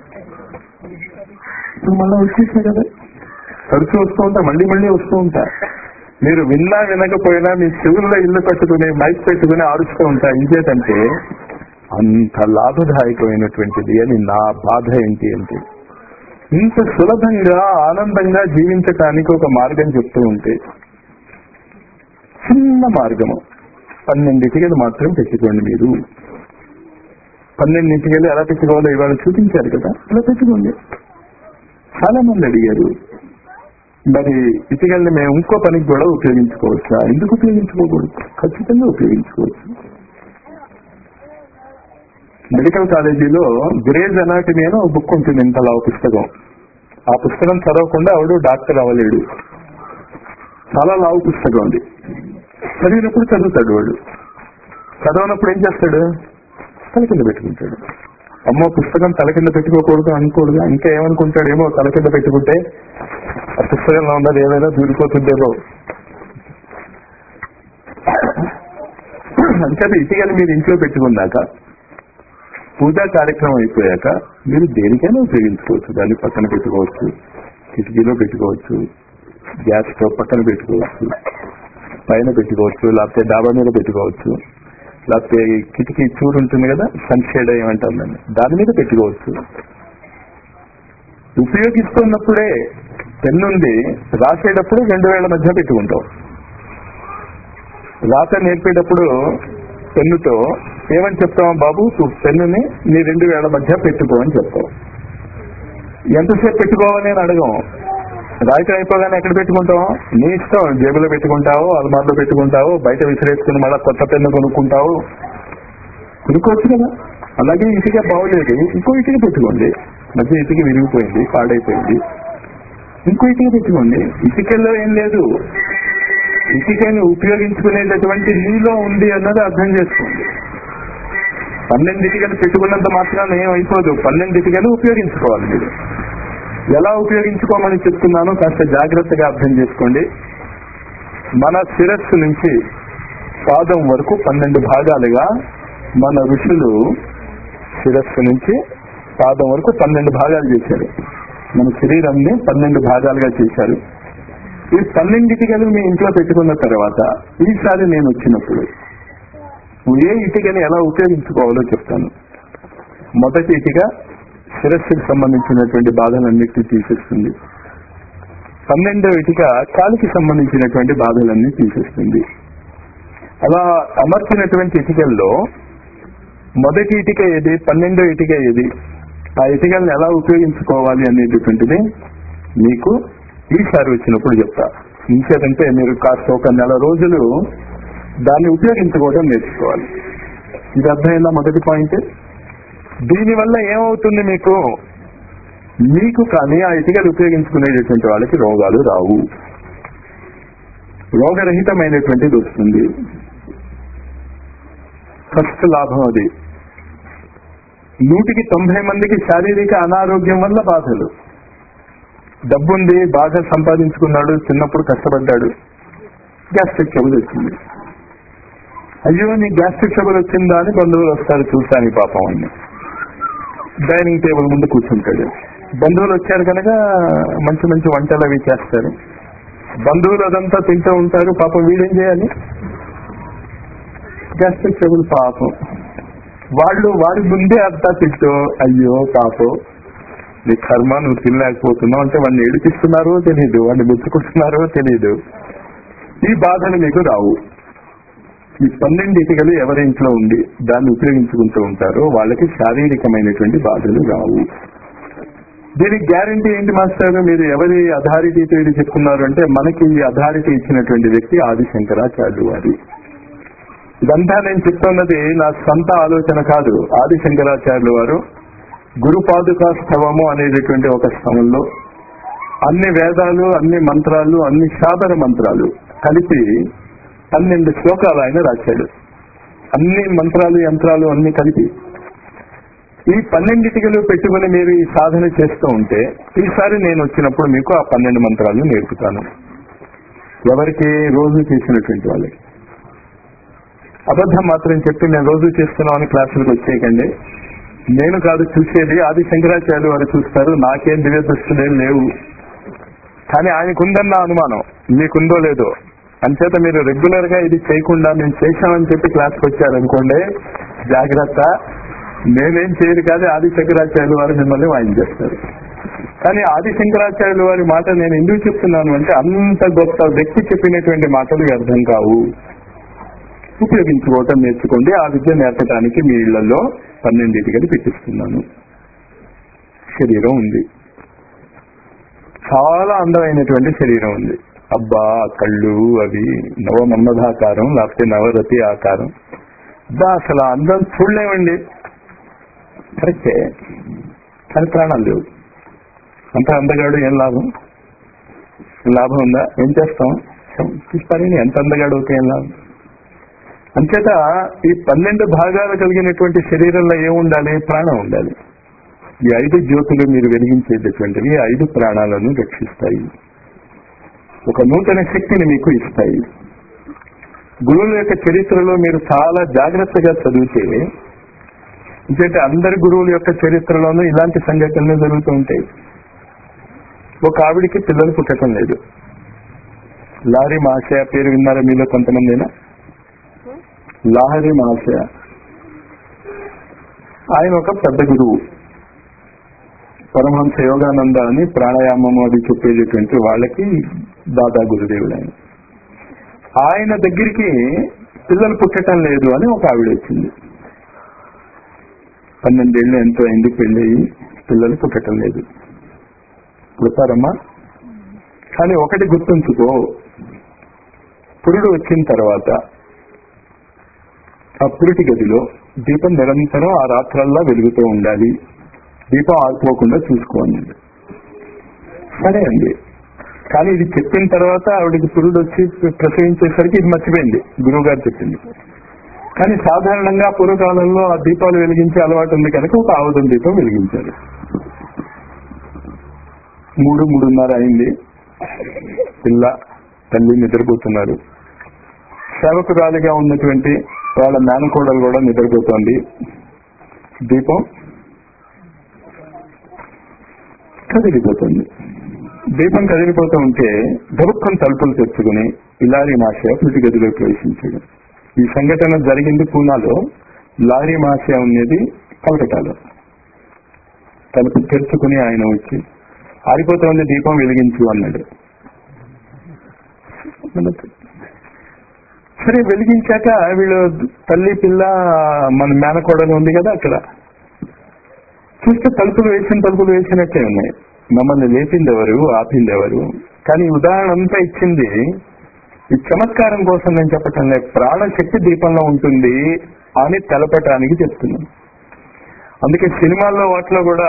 ఇప్పుడు మళ్ళీ వచ్చేసా కదా తరచూ వస్తూ ఉంటా మళ్ళీ మళ్ళీ వస్తూ ఉంటా మీరు విన్నా వినకపోయినా మీ చెవుల్లో ఇల్లు కట్టుకుని మైక్ పెట్టుకుని ఆరుస్తూ ఉంటా ఇంకేటంటే అంత లాభదాయకమైనటువంటిది అని నా బాధ ఏంటి అంటే ఇంత సులభంగా ఆనందంగా జీవించటానికి ఒక మార్గం చెప్తూ ఉంటే చిన్న మార్గము పన్నెండింటికి మాత్రం పెట్టుకోండి మీరు పన్నెండింటికి ఎలా పెట్టుకోవాలో ఇవాళ చూపించారు కదా అలా పెట్టుకోండి చాలా మంది అడిగారు మరి ఇటుకల్ని మేము ఇంకో పనికి కూడా ఉపయోగించుకోవచ్చా ఎందుకు ఉపయోగించుకోకూడదు ఖచ్చితంగా ఉపయోగించుకోవచ్చు మెడికల్ కాలేజీలో గ్రేజ్ అనాటమీ అని ఒక బుక్ ఉంటుంది ఇంతలా ఒక పుస్తకం ఆ పుస్తకం చదవకుండా ఆవిడ డాక్టర్ అవ్వలేడు చాలా లావు పుస్తకం అది చదివినప్పుడు చదువుతాడు వాడు చదవనప్పుడు ఏం చేస్తాడు తల కింద పెట్టుకుంటాడు అమ్మో పుస్తకం తల కింద పెట్టుకోకూడదు అనుకోడుగా ఇంకా ఏమనుకుంటాడేమో తల కింద పెట్టుకుంటే ఆ పుస్తకంలో ఉన్నది ఏమైనా దూరిపోతుందేమో అంటే ఇటీగలు మీరు ఇంట్లో పెట్టుకున్నాక పూజా కార్యక్రమం అయిపోయాక మీరు దేనికైనా ఉపయోగించుకోవచ్చు దాన్ని పక్కన పెట్టుకోవచ్చు కిటికీలో పెట్టుకోవచ్చు గ్యాస్ స్టవ్ పక్కన పెట్టుకోవచ్చు పైన పెట్టుకోవచ్చు లేకపోతే డాబా మీద పెట్టుకోవచ్చు లేకపోతే కిటికీ చూరు ఉంటుంది కదా సన్షేడ్ ఏమంటాం దాన్ని దాని మీద పెట్టుకోవచ్చు ఉపయోగిస్తున్నప్పుడే పెన్నుంది రాసేటప్పుడు రెండు వేల మధ్య పెట్టుకుంటాం రాత నేర్పేటప్పుడు పెన్నుతో ఏమని చెప్తాం బాబు నువ్వు పెన్నుని నీ రెండు వేల మధ్య పెట్టుకో అని చెప్తావు ఎంతసేపు పెట్టుకోవాలి అని అడగం రాయటం అయిపోగానే ఎక్కడ పెట్టుకుంటావు నీ ఇష్టం జేబులో పెట్టుకుంటావు అల్మార్లో పెట్టుకుంటావు బయట విసిరేసుకుని మళ్ళీ కొత్త పెన్ను కొనుక్కుంటావు కొనుక్కోవచ్చు కదా అలాగే ఇటుక బాగోలేదు ఇంకో ఇటుక పెట్టుకోండి మధ్య ఇటుక విరిగిపోయింది పాడైపోయింది ఇంకో ఇటుక పెట్టుకోండి ఇటుకల్లో ఏం లేదు ఇటుకని ఉపయోగించుకునేటటువంటి నీలో ఉంది అన్నది అర్థం చేసుకోండి పన్నెండు ఇటుకలు పెట్టుకున్నంత మాత్రాన ఏం అయిపోదు పన్నెండు ఇటుకలు ఉపయోగించుకోవాలి మీరు ఎలా ఉపయోగించుకోమని చెప్తున్నానో కాస్త జాగ్రత్తగా అర్థం చేసుకోండి మన శిరస్సు నుంచి పాదం వరకు పన్నెండు భాగాలుగా మన ఋషులు శిరస్సు నుంచి పాదం వరకు పన్నెండు భాగాలు చేశారు మన శరీరాన్ని పన్నెండు భాగాలుగా చేశారు ఈ పన్నెండిటికలు మీ ఇంట్లో పెట్టుకున్న తర్వాత ఈసారి నేను వచ్చినప్పుడు ఏ ఇటుకని ఎలా ఉపయోగించుకోవాలో చెప్తాను మొదటి ఇటుక శిరస్సుకు సంబంధించినటువంటి బాధలన్నిటిని తీసేస్తుంది పన్నెండో ఇటుక కాలికి సంబంధించినటువంటి బాధలన్నీ తీసేస్తుంది అలా అమర్చినటువంటి ఇటుకల్లో మొదటి ఇటుక ఏది పన్నెండో ఇటుక ఏది ఆ ఇటుకల్ని ఎలా ఉపయోగించుకోవాలి అనేటటువంటిది మీకు ఈసారి వచ్చినప్పుడు చెప్తా ఇంకేదంటే మీరు కాస్త ఒక నెల రోజులు దాన్ని ఉపయోగించుకోవడం నేర్చుకోవాలి ఇది అర్థమైందా మొదటి పాయింట్ దీనివల్ల ఏమవుతుంది మీకు మీకు కానీ ఆ ఇటుకలు ఉపయోగించుకునేటటువంటి వాళ్ళకి రోగాలు రావు రోగరహితమైనటువంటిది వస్తుంది ఫస్ట్ లాభం అది నూటికి తొంభై మందికి శారీరక అనారోగ్యం వల్ల బాధలు డబ్బుంది బాగా సంపాదించుకున్నాడు చిన్నప్పుడు కష్టపడ్డాడు గ్యాస్ట్రిక్ ట్రబుల్ వచ్చింది అయ్యో నీ గ్యాస్ట్రిక్ ట్రబుల్ వచ్చిందా అని బంధువులు వస్తారు చూసాను ఈ పాపం అన్ని డైనింగ్ టేబుల్ ముందు కూర్చుంటాడు బంధువులు వచ్చారు కనుక మంచి మంచి వంటలు అవి చేస్తారు బంధువులు అదంతా తింటూ ఉంటారు పాపం వీడేం చేయాలి గ్యాస్ట్రిక్ ట్రబుల్ పాపం వాళ్ళు వారి ముందే అంతా తింటూ అయ్యో పాపం నీ కర్మ నువ్వు తినలేకపోతున్నావు అంటే వాడిని ఏడిపిస్తున్నారో తెలియదు వాడిని ముచ్చుకుంటున్నారో తెలియదు ఈ బాధలు మీకు రావు ఈ పన్నెండు ఇటుకలు ఎవరి ఇంట్లో ఉండి దాన్ని ఉపయోగించుకుంటూ ఉంటారో వాళ్ళకి శారీరకమైనటువంటి బాధలు రావు దీనికి గ్యారంటీ ఏంటి మాస్టర్ మీరు ఎవరి అథారిటీతో ఇది చెప్తున్నారు అంటే మనకి ఈ అథారిటీ ఇచ్చినటువంటి వ్యక్తి ఆదిశంకరాచార్యులు వారి ఇదంతా నేను చెప్తున్నది నా సొంత ఆలోచన కాదు ఆదిశంకరాచార్యులు వారు గురు పాదుకా స్థవము అనేటటువంటి ఒక స్థవంలో అన్ని వేదాలు అన్ని మంత్రాలు అన్ని సాధన మంత్రాలు కలిపి పన్నెండు శ్లోకాలు ఆయన రాశాడు అన్ని మంత్రాలు యంత్రాలు అన్ని కలిపి ఈ పన్నెండిటికలు పెట్టుకుని మీరు ఈ సాధన చేస్తూ ఉంటే ఈసారి నేను వచ్చినప్పుడు మీకు ఆ పన్నెండు మంత్రాలు నేర్పుతాను ఎవరికి రోజు చేసినటువంటి వాళ్ళకి అబద్ధం మాత్రం చెప్పి నేను రోజు చేస్తున్నామని క్లాసులకు వచ్చేయకండి నేను కాదు చూసేది ఆది శంకరాచార్యులు వారు చూస్తారు నాకేం దివ్య దృష్టిలేం లేవు కానీ ఆయనకుందన్న అనుమానం మీకుందో లేదో అంచేత మీరు రెగ్యులర్ గా ఇది చేయకుండా మేము చేశామని చెప్పి క్లాస్కి వచ్చారనుకోండి జాగ్రత్త నేనేం చేయదు కాదు ఆది శంకరాచార్యులు వారు మిమ్మల్ని వాయించేస్తారు కానీ ఆది శంకరాచార్యులు వారి మాట నేను ఎందుకు చెప్తున్నాను అంటే అంత గొప్ప వ్యక్తి చెప్పినటువంటి మాటలు అర్థం కావు ఉపయోగించుకోవటం నేర్చుకోండి ఆ విద్య నేర్పడానికి మీ ఇళ్లలో పన్నెండింటికని పెట్టిస్తున్నాను శరీరం ఉంది చాలా అందమైనటువంటి శరీరం ఉంది అబ్బా కళ్ళు అవి నవమన్మధాకారం లేకపోతే నవరతి ఆకారం అబ్బా అసలు ఆ అందం చూడలేమండి కరెక్టే కానీ ప్రాణాలు లేవు అంత అందగాడు ఏం లాభం లాభం ఉందా ఏం చేస్తాం చూస్తారని ఎంత అందగాడు అవుతే ఏం లాభం అంచేత ఈ పన్నెండు భాగాలు కలిగినటువంటి శరీరంలో ఏముండాలి ప్రాణం ఉండాలి ఈ ఐదు జ్యోతులు మీరు వెలిగించేటటువంటివి ఐదు ప్రాణాలను రక్షిస్తాయి ఒక నూతన శక్తిని మీకు ఇస్తాయి గురువుల యొక్క చరిత్రలో మీరు చాలా జాగ్రత్తగా చదివితే ఎందుకంటే అందరి గురువుల యొక్క చరిత్రలోనూ ఇలాంటి సంఘటనలు జరుగుతూ ఉంటాయి ఒక ఆవిడికి పిల్లలు పుట్టడం లేదు లారీ మహాశయ పేరు విన్నారా మీలో కొంతమందినా లాహరి మహాశయ ఆయన ఒక పెద్ద గురువు పరమహంస యోగానంద అని ప్రాణాయామం అది చెప్పేటటువంటి వాళ్ళకి దాదా గురుదేవుడు ఆయన ఆయన దగ్గరికి పిల్లలు పుట్టడం లేదు అని ఒక ఆవిడ వచ్చింది పన్నెండేళ్ళు ఎంతో అయింది పెళ్ళి పిల్లలు పుట్టడం లేదు పుడతారమ్మా కానీ ఒకటి గుర్తుంచుకో పురుడు వచ్చిన తర్వాత ఆ పురిటి గదిలో దీపం నిరంతరం ఆ రాత్రల్లా వెలుగుతూ ఉండాలి దీపం ఆగిపోకుండా చూసుకోండి సరే అండి కానీ ఇది చెప్పిన తర్వాత ఆవిడకి పురుడు వచ్చి ప్రసవించేసరికి ఇది మర్చిపోయింది గురువు గారు చెప్పింది కానీ సాధారణంగా పూర్వకాలంలో ఆ దీపాలు వెలిగించే అలవాటు ఉంది కనుక ఒక ఆవుదం దీపం వెలిగించారు మూడు మూడున్నర అయింది పిల్ల తల్లి నిద్రపోతున్నారు సేవకురాలిగా ఉన్నటువంటి వాళ్ళ మేనకోడలు కూడా నిద్రపోతోంది దీపం కదిలిపోతుంది దీపం కదిలిపోతూ ఉంటే గబుక్కం తలుపులు తెచ్చుకుని ఇలారీ మాషయ ప్రతి గదిలో ప్రవేశించాడు ఈ సంఘటన జరిగింది పూనాలో లారీ మాషయ ఉన్నది కలకటాలో తలుపు తెరుచుకుని ఆయన వచ్చి ఆరిపోతోంది దీపం వెలిగించు అన్నాడు సరే వెలిగించాక వీళ్ళు తల్లి పిల్ల మన మేనకోడలు ఉంది కదా అక్కడ చూస్తే తలుపులు వేసిన తలుపులు వేసినట్టే ఉన్నాయి మమ్మల్ని లేపింది ఎవరు ఆపింది ఎవరు కానీ ఈ ఉదాహరణ అంతా ఇచ్చింది ఈ చమత్కారం కోసం నేను చెప్పటం లేదు ప్రాణశక్తి దీపంలో ఉంటుంది అని తెలపటానికి చెప్తున్నాను అందుకే సినిమాల్లో వాటిలో కూడా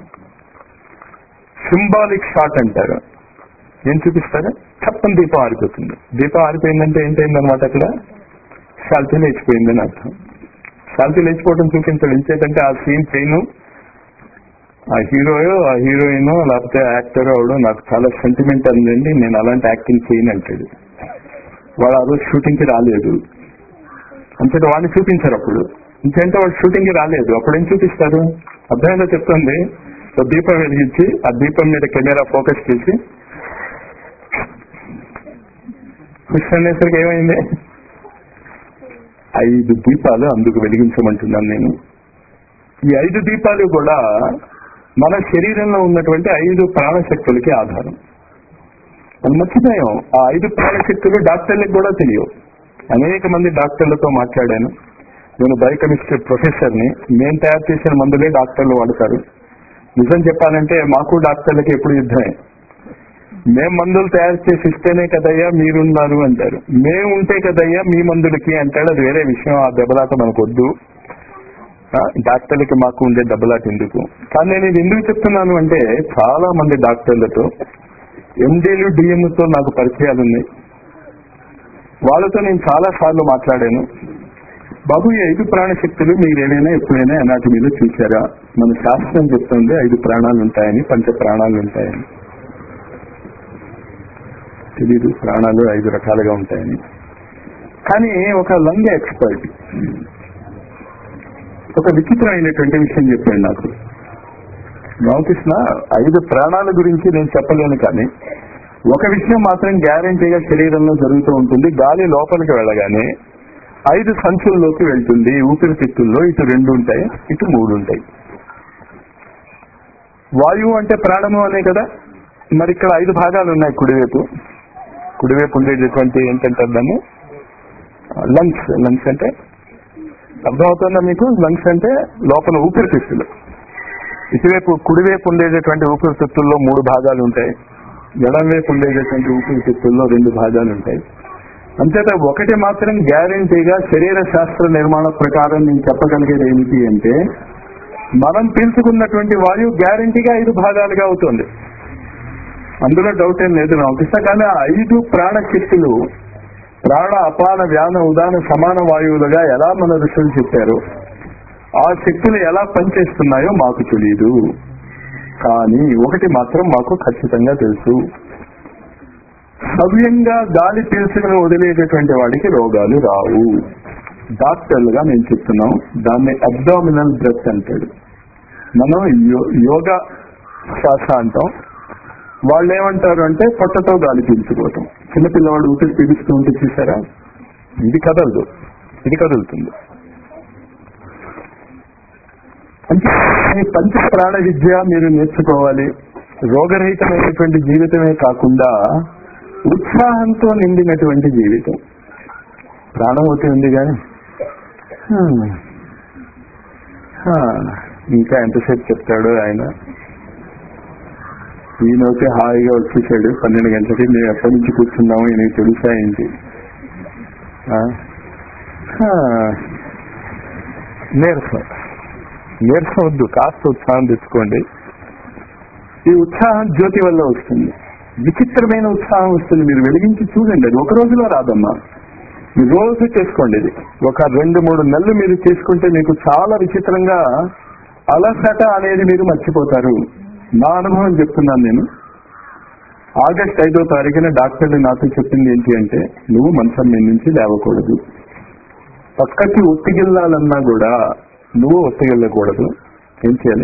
సింబాలిక్ షాట్ అంటారు ఏం చూపిస్తారా చప్పని దీపం ఆరిపోతుంది దీపం ఆరిపోయిందంటే ఏంటైందనమాట అక్కడ శాల్తీ లేచిపోయిందని అర్థం శాల్తీ లేచిపోవడం చూపించడం ఇంచేతంటే ఆ సీన్ చేయను ఆ హీరోయో ఆ హీరోయిన్ లేకపోతే యాక్టర్ అవడం నాకు చాలా సెంటిమెంట్ అందండి నేను అలాంటి యాక్టింగ్ చేయను అంటాడు వాడు ఆ రోజు షూటింగ్ కి రాలేదు అంతేత వాడిని చూపించారు అప్పుడు ఇంకంటే వాడు షూటింగ్ కి రాలేదు అప్పుడు ఏం చూపిస్తారు అర్థమైందో చెప్తుంది ఒక దీపం వెలిగించి ఆ దీపం మీద కెమెరా ఫోకస్ చేసి కృష్ణ అనేసరికి ఏమైంది ఐదు దీపాలు అందుకు వెలిగించమంటున్నాను నేను ఈ ఐదు దీపాలు కూడా మన శరీరంలో ఉన్నటువంటి ఐదు ప్రాణశక్తులకి ఆధారం మనం మర్చిపోయాం ఆ ఐదు ప్రాణశక్తులు డాక్టర్లకు కూడా తెలియవు అనేక మంది డాక్టర్లతో మాట్లాడాను నేను బయోకెమిస్ట్రీ ప్రొఫెసర్ని నేను తయారు చేసిన మందులే డాక్టర్లు వాడతారు నిజం చెప్పాలంటే మాకు డాక్టర్లకి ఎప్పుడు యుద్ధమే మేం మందులు తయారు చేసి ఇస్తేనే కదయ్యా మీరున్నారు అంటారు మేము ఉంటే కదయ్యా మీ మందులకి అంటాడు అది వేరే విషయం ఆ దెబ్బలాట మనకు వద్దు ఆ, డాక్టర్లకి మాకు ఉండే దెబ్బలాట ఎందుకు కానీ నేను ఇది ఎందుకు చెప్తున్నాను అంటే చాలా మంది డాక్టర్లతో ఎండీలు డిఎంతో నాకు పరిచయాలు ఉన్నాయి వాళ్ళతో నేను చాలా సార్లు మాట్లాడాను బాబు ఈ ఐదు ప్రాణశక్తులు మీరు ఏదైనా ఎప్పుడైనా అనాటమీలో చూసారా మన శాస్త్రం చెప్తుంది ఐదు ప్రాణాలు ఉంటాయని పంచ ప్రాణాలు ఉంటాయని తెలీదు ప్రాణాలు ఐదు రకాలుగా ఉంటాయని కానీ ఒక లంగ్ ఎక్స్పర్ట్ ఒక విచిత్రమైనటువంటి విషయం చెప్పాడు నాకు రామకృష్ణ ఐదు ప్రాణాల గురించి నేను చెప్పలేను కానీ ఒక విషయం మాత్రం గ్యారంటీగా శరీరంలో జరుగుతూ ఉంటుంది గాలి లోపలికి వెళ్ళగానే ఐదు సంచుల్లోకి వెళ్తుంది ఊపిరితిత్తుల్లో ఇటు రెండు ఉంటాయి ఇటు మూడు ఉంటాయి వాయువు అంటే ప్రాణము అనే కదా మరి ఇక్కడ ఐదు భాగాలు ఉన్నాయి కుడివైపు కుడివైపు ఉండేటటువంటి ఏంటంటే దాన్ని లంగ్స్ లంగ్స్ అంటే అర్థమవుతుందా మీకు లంగ్స్ అంటే లోపల ఊపిరితిత్తులు ఇటువైపు కుడివైపు ఉండేటటువంటి ఊపిరితిత్తుల్లో మూడు భాగాలు ఉంటాయి ఎడం వైపు ఉండేటటువంటి ఊపిరితిత్తుల్లో రెండు భాగాలు ఉంటాయి అంతేత ఒకటి మాత్రం గ్యారంటీగా శరీర శాస్త్ర నిర్మాణ ప్రకారం నేను చెప్పగలిగేది ఏమిటి అంటే మనం పీల్చుకున్నటువంటి వాయువు గ్యారంటీగా ఐదు భాగాలుగా అవుతుంది అందులో డౌట్ ఏం లేదు నాకు కానీ ఆ ఐదు ప్రాణశక్తులు ప్రాణ అపాన వ్యాన ఉదాన సమాన వాయువులుగా ఎలా మన ఋషులు చెప్పారు ఆ శక్తులు ఎలా పనిచేస్తున్నాయో మాకు తెలియదు కానీ ఒకటి మాత్రం మాకు ఖచ్చితంగా తెలుసు సవ్యంగా గాలి పీల్చుకుని వదిలేటటువంటి వాడికి రోగాలు రావు డాక్టర్లుగా నేను చెప్తున్నాం దాన్ని అబ్డామినల్ బ్రెత్ అంటాడు మనం యో- యోగా శ్వాస అంటాం వాళ్ళు ఏమంటారు అంటే పొట్టతో గాలి పీల్చుకోవటం చిన్నపిల్లవాడు ఊపిరి పీలుస్తూ ఉంటే చూసారా ఇది కదలదు ఇది కదులుతుంది అంటే ఈ పంచ ప్రాణ విద్య మీరు నేర్చుకోవాలి రోగరహితమైనటువంటి జీవితమే కాకుండా ఉత్సాహంతో నిండినటువంటి జీవితం ప్రాణం ఒకటి ఉంది కానీ హ్మ్. హా, ఇంకా ఎంతసేపు చెప్తాడో ఆయన ఈయనైతే హాయిగా వచ్చేసాడు పన్నెండు గంటలకి మేము ఎప్పటి నుంచి కూర్చున్నాము ఈయనకి తెలుసా ఏంటి ఆ? హా. నీరసం నీరసం వద్దు కాస్త ఉత్సాహం తెచ్చుకోండి ఈ ఉత్సాహం జ్యోతి వల్ల వస్తుంది విచిత్రమైన ఉత్సాహం వస్తుంది మీరు వెలిగించి చూడండి అది ఒక రోజులో రాదమ్మా మీరు రోజు చేసుకోండి ఇది ఒక రెండు మూడు నెలలు మీరు చేసుకుంటే మీకు చాలా విచిత్రంగా అలసట అనేది మీరు మర్చిపోతారు నా అనుభవం చెప్తున్నాను నేను ఆగస్ట్ ఐదో తారీఖున డాక్టర్లు నాతో చెప్పింది ఏంటి అంటే నువ్వు మంచం మీద నుంచి లేవకూడదు పక్కకి ఒత్తిగిల్లాలన్నా కూడా నువ్వు ఒత్తిగిల్లకూడదు ఏం చేయాలి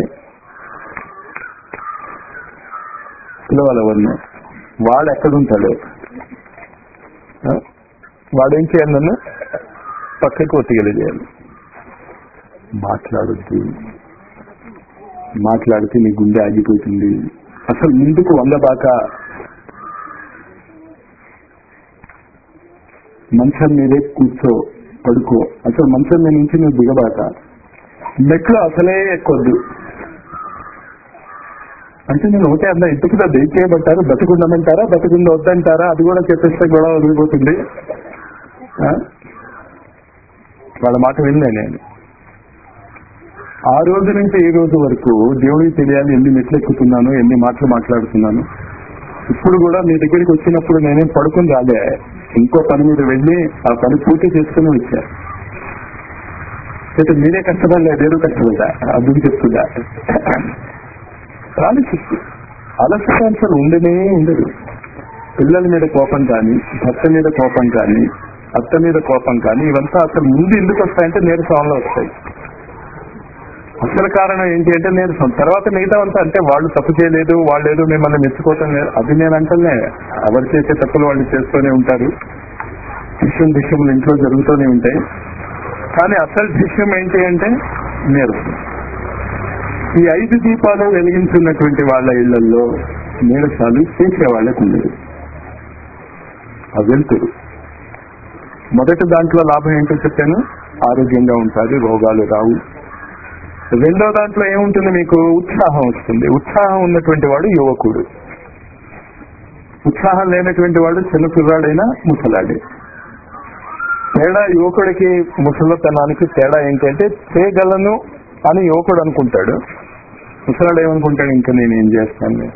పిలవాలి ఎవరిని వాడు ఎక్కడుంటాడు ఆ? వాడేం చేయాలి నన్ను పక్కకి ఒత్తిగిలి చేయాలి మాట్లాడొద్దు మాట్లాడితే నీ గుండె ఆగిపోతుంది అసలు ముందుకు వందబాక మంచం మీదే కూర్చో పడుకో అసలు మంచం మీద నుంచి నువ్వు దిగబాక మెట్లు అసలే ఎక్కొద్దు అంటే నేను ఒకటే అన్నా ఇంటికి ఏం చేయబట్టారు బతికుండమంటారా బతికుండ వద్దంటారా అది కూడా చెప్పేస్తే గొడవ వదిలిపోతుంది ఆ? వాళ్ళ మాట వినలే నేను ఆ రోజు నుంచి ఈ రోజు వరకు దేవుడికి తెలియాలి ఎన్ని మెట్లు ఎక్కుతున్నాను ఎన్ని మాటలు మాట్లాడుతున్నాను ఇప్పుడు కూడా మీ దగ్గరికి వచ్చినప్పుడు నేనేం పడుకుని రాలే ఇంకో పని మీద వెళ్ళి ఆ పని పూర్తి చేసుకుని వచ్చా అయితే మీరే కష్టపడలే దేవుడు కష్టపడ్డా అభివృద్ధి చెప్తుందా ఆలోచిస్తూ అలసట అసలు ఉండనే ఉండదు పిల్లల మీద కోపం కానీ భర్త మీద కోపం కానీ అత్త మీద కోపం కానీ ఇవంతా అసలు ముందు ఎందుకు వస్తాయంటే నీరసంలో వస్తాయి అసలు కారణం ఏంటి అంటే నీరసం తర్వాత మిగతా అంతా అంటే వాళ్ళు తప్పు చేయలేదు వాళ్ళు ఏదో మిమ్మల్ని మెచ్చుకోవటం లేదు అది నేను అంటలే ఎవరు చేసే తప్పులు వాళ్ళు చేస్తూనే ఉంటారు విషయం విషయములు ఇంట్లో జరుగుతూనే ఉంటాయి కానీ అసలు విషయం ఏంటి అంటే నీరసం ఈ ఐదు దీపాలు వెలిగించున్నటువంటి వాళ్ళ ఇళ్లలో నీరసాలు చేసే వాళ్ళకు ఉండదు ఆ వెలుతురు మొదటి దాంట్లో లాభం ఏంటో చెప్పాను ఆరోగ్యంగా ఉంటుంది రోగాలు రావు రెండో దాంట్లో ఏముంటుంది మీకు ఉత్సాహం వస్తుంది ఉత్సాహం ఉన్నటువంటి వాడు యువకుడు ఉత్సాహం లేనటువంటి వాడు చిన్న కుర్రాడైనా ముసలాడే తేడా యువకుడికి ముసలతనానికి తేడా ఏంటంటే చేయగలను అని యువకుడు అనుకుంటాడు ముసలాడు ఏమనుకుంటాడు ఇంకా నేను ఏం చేస్తాను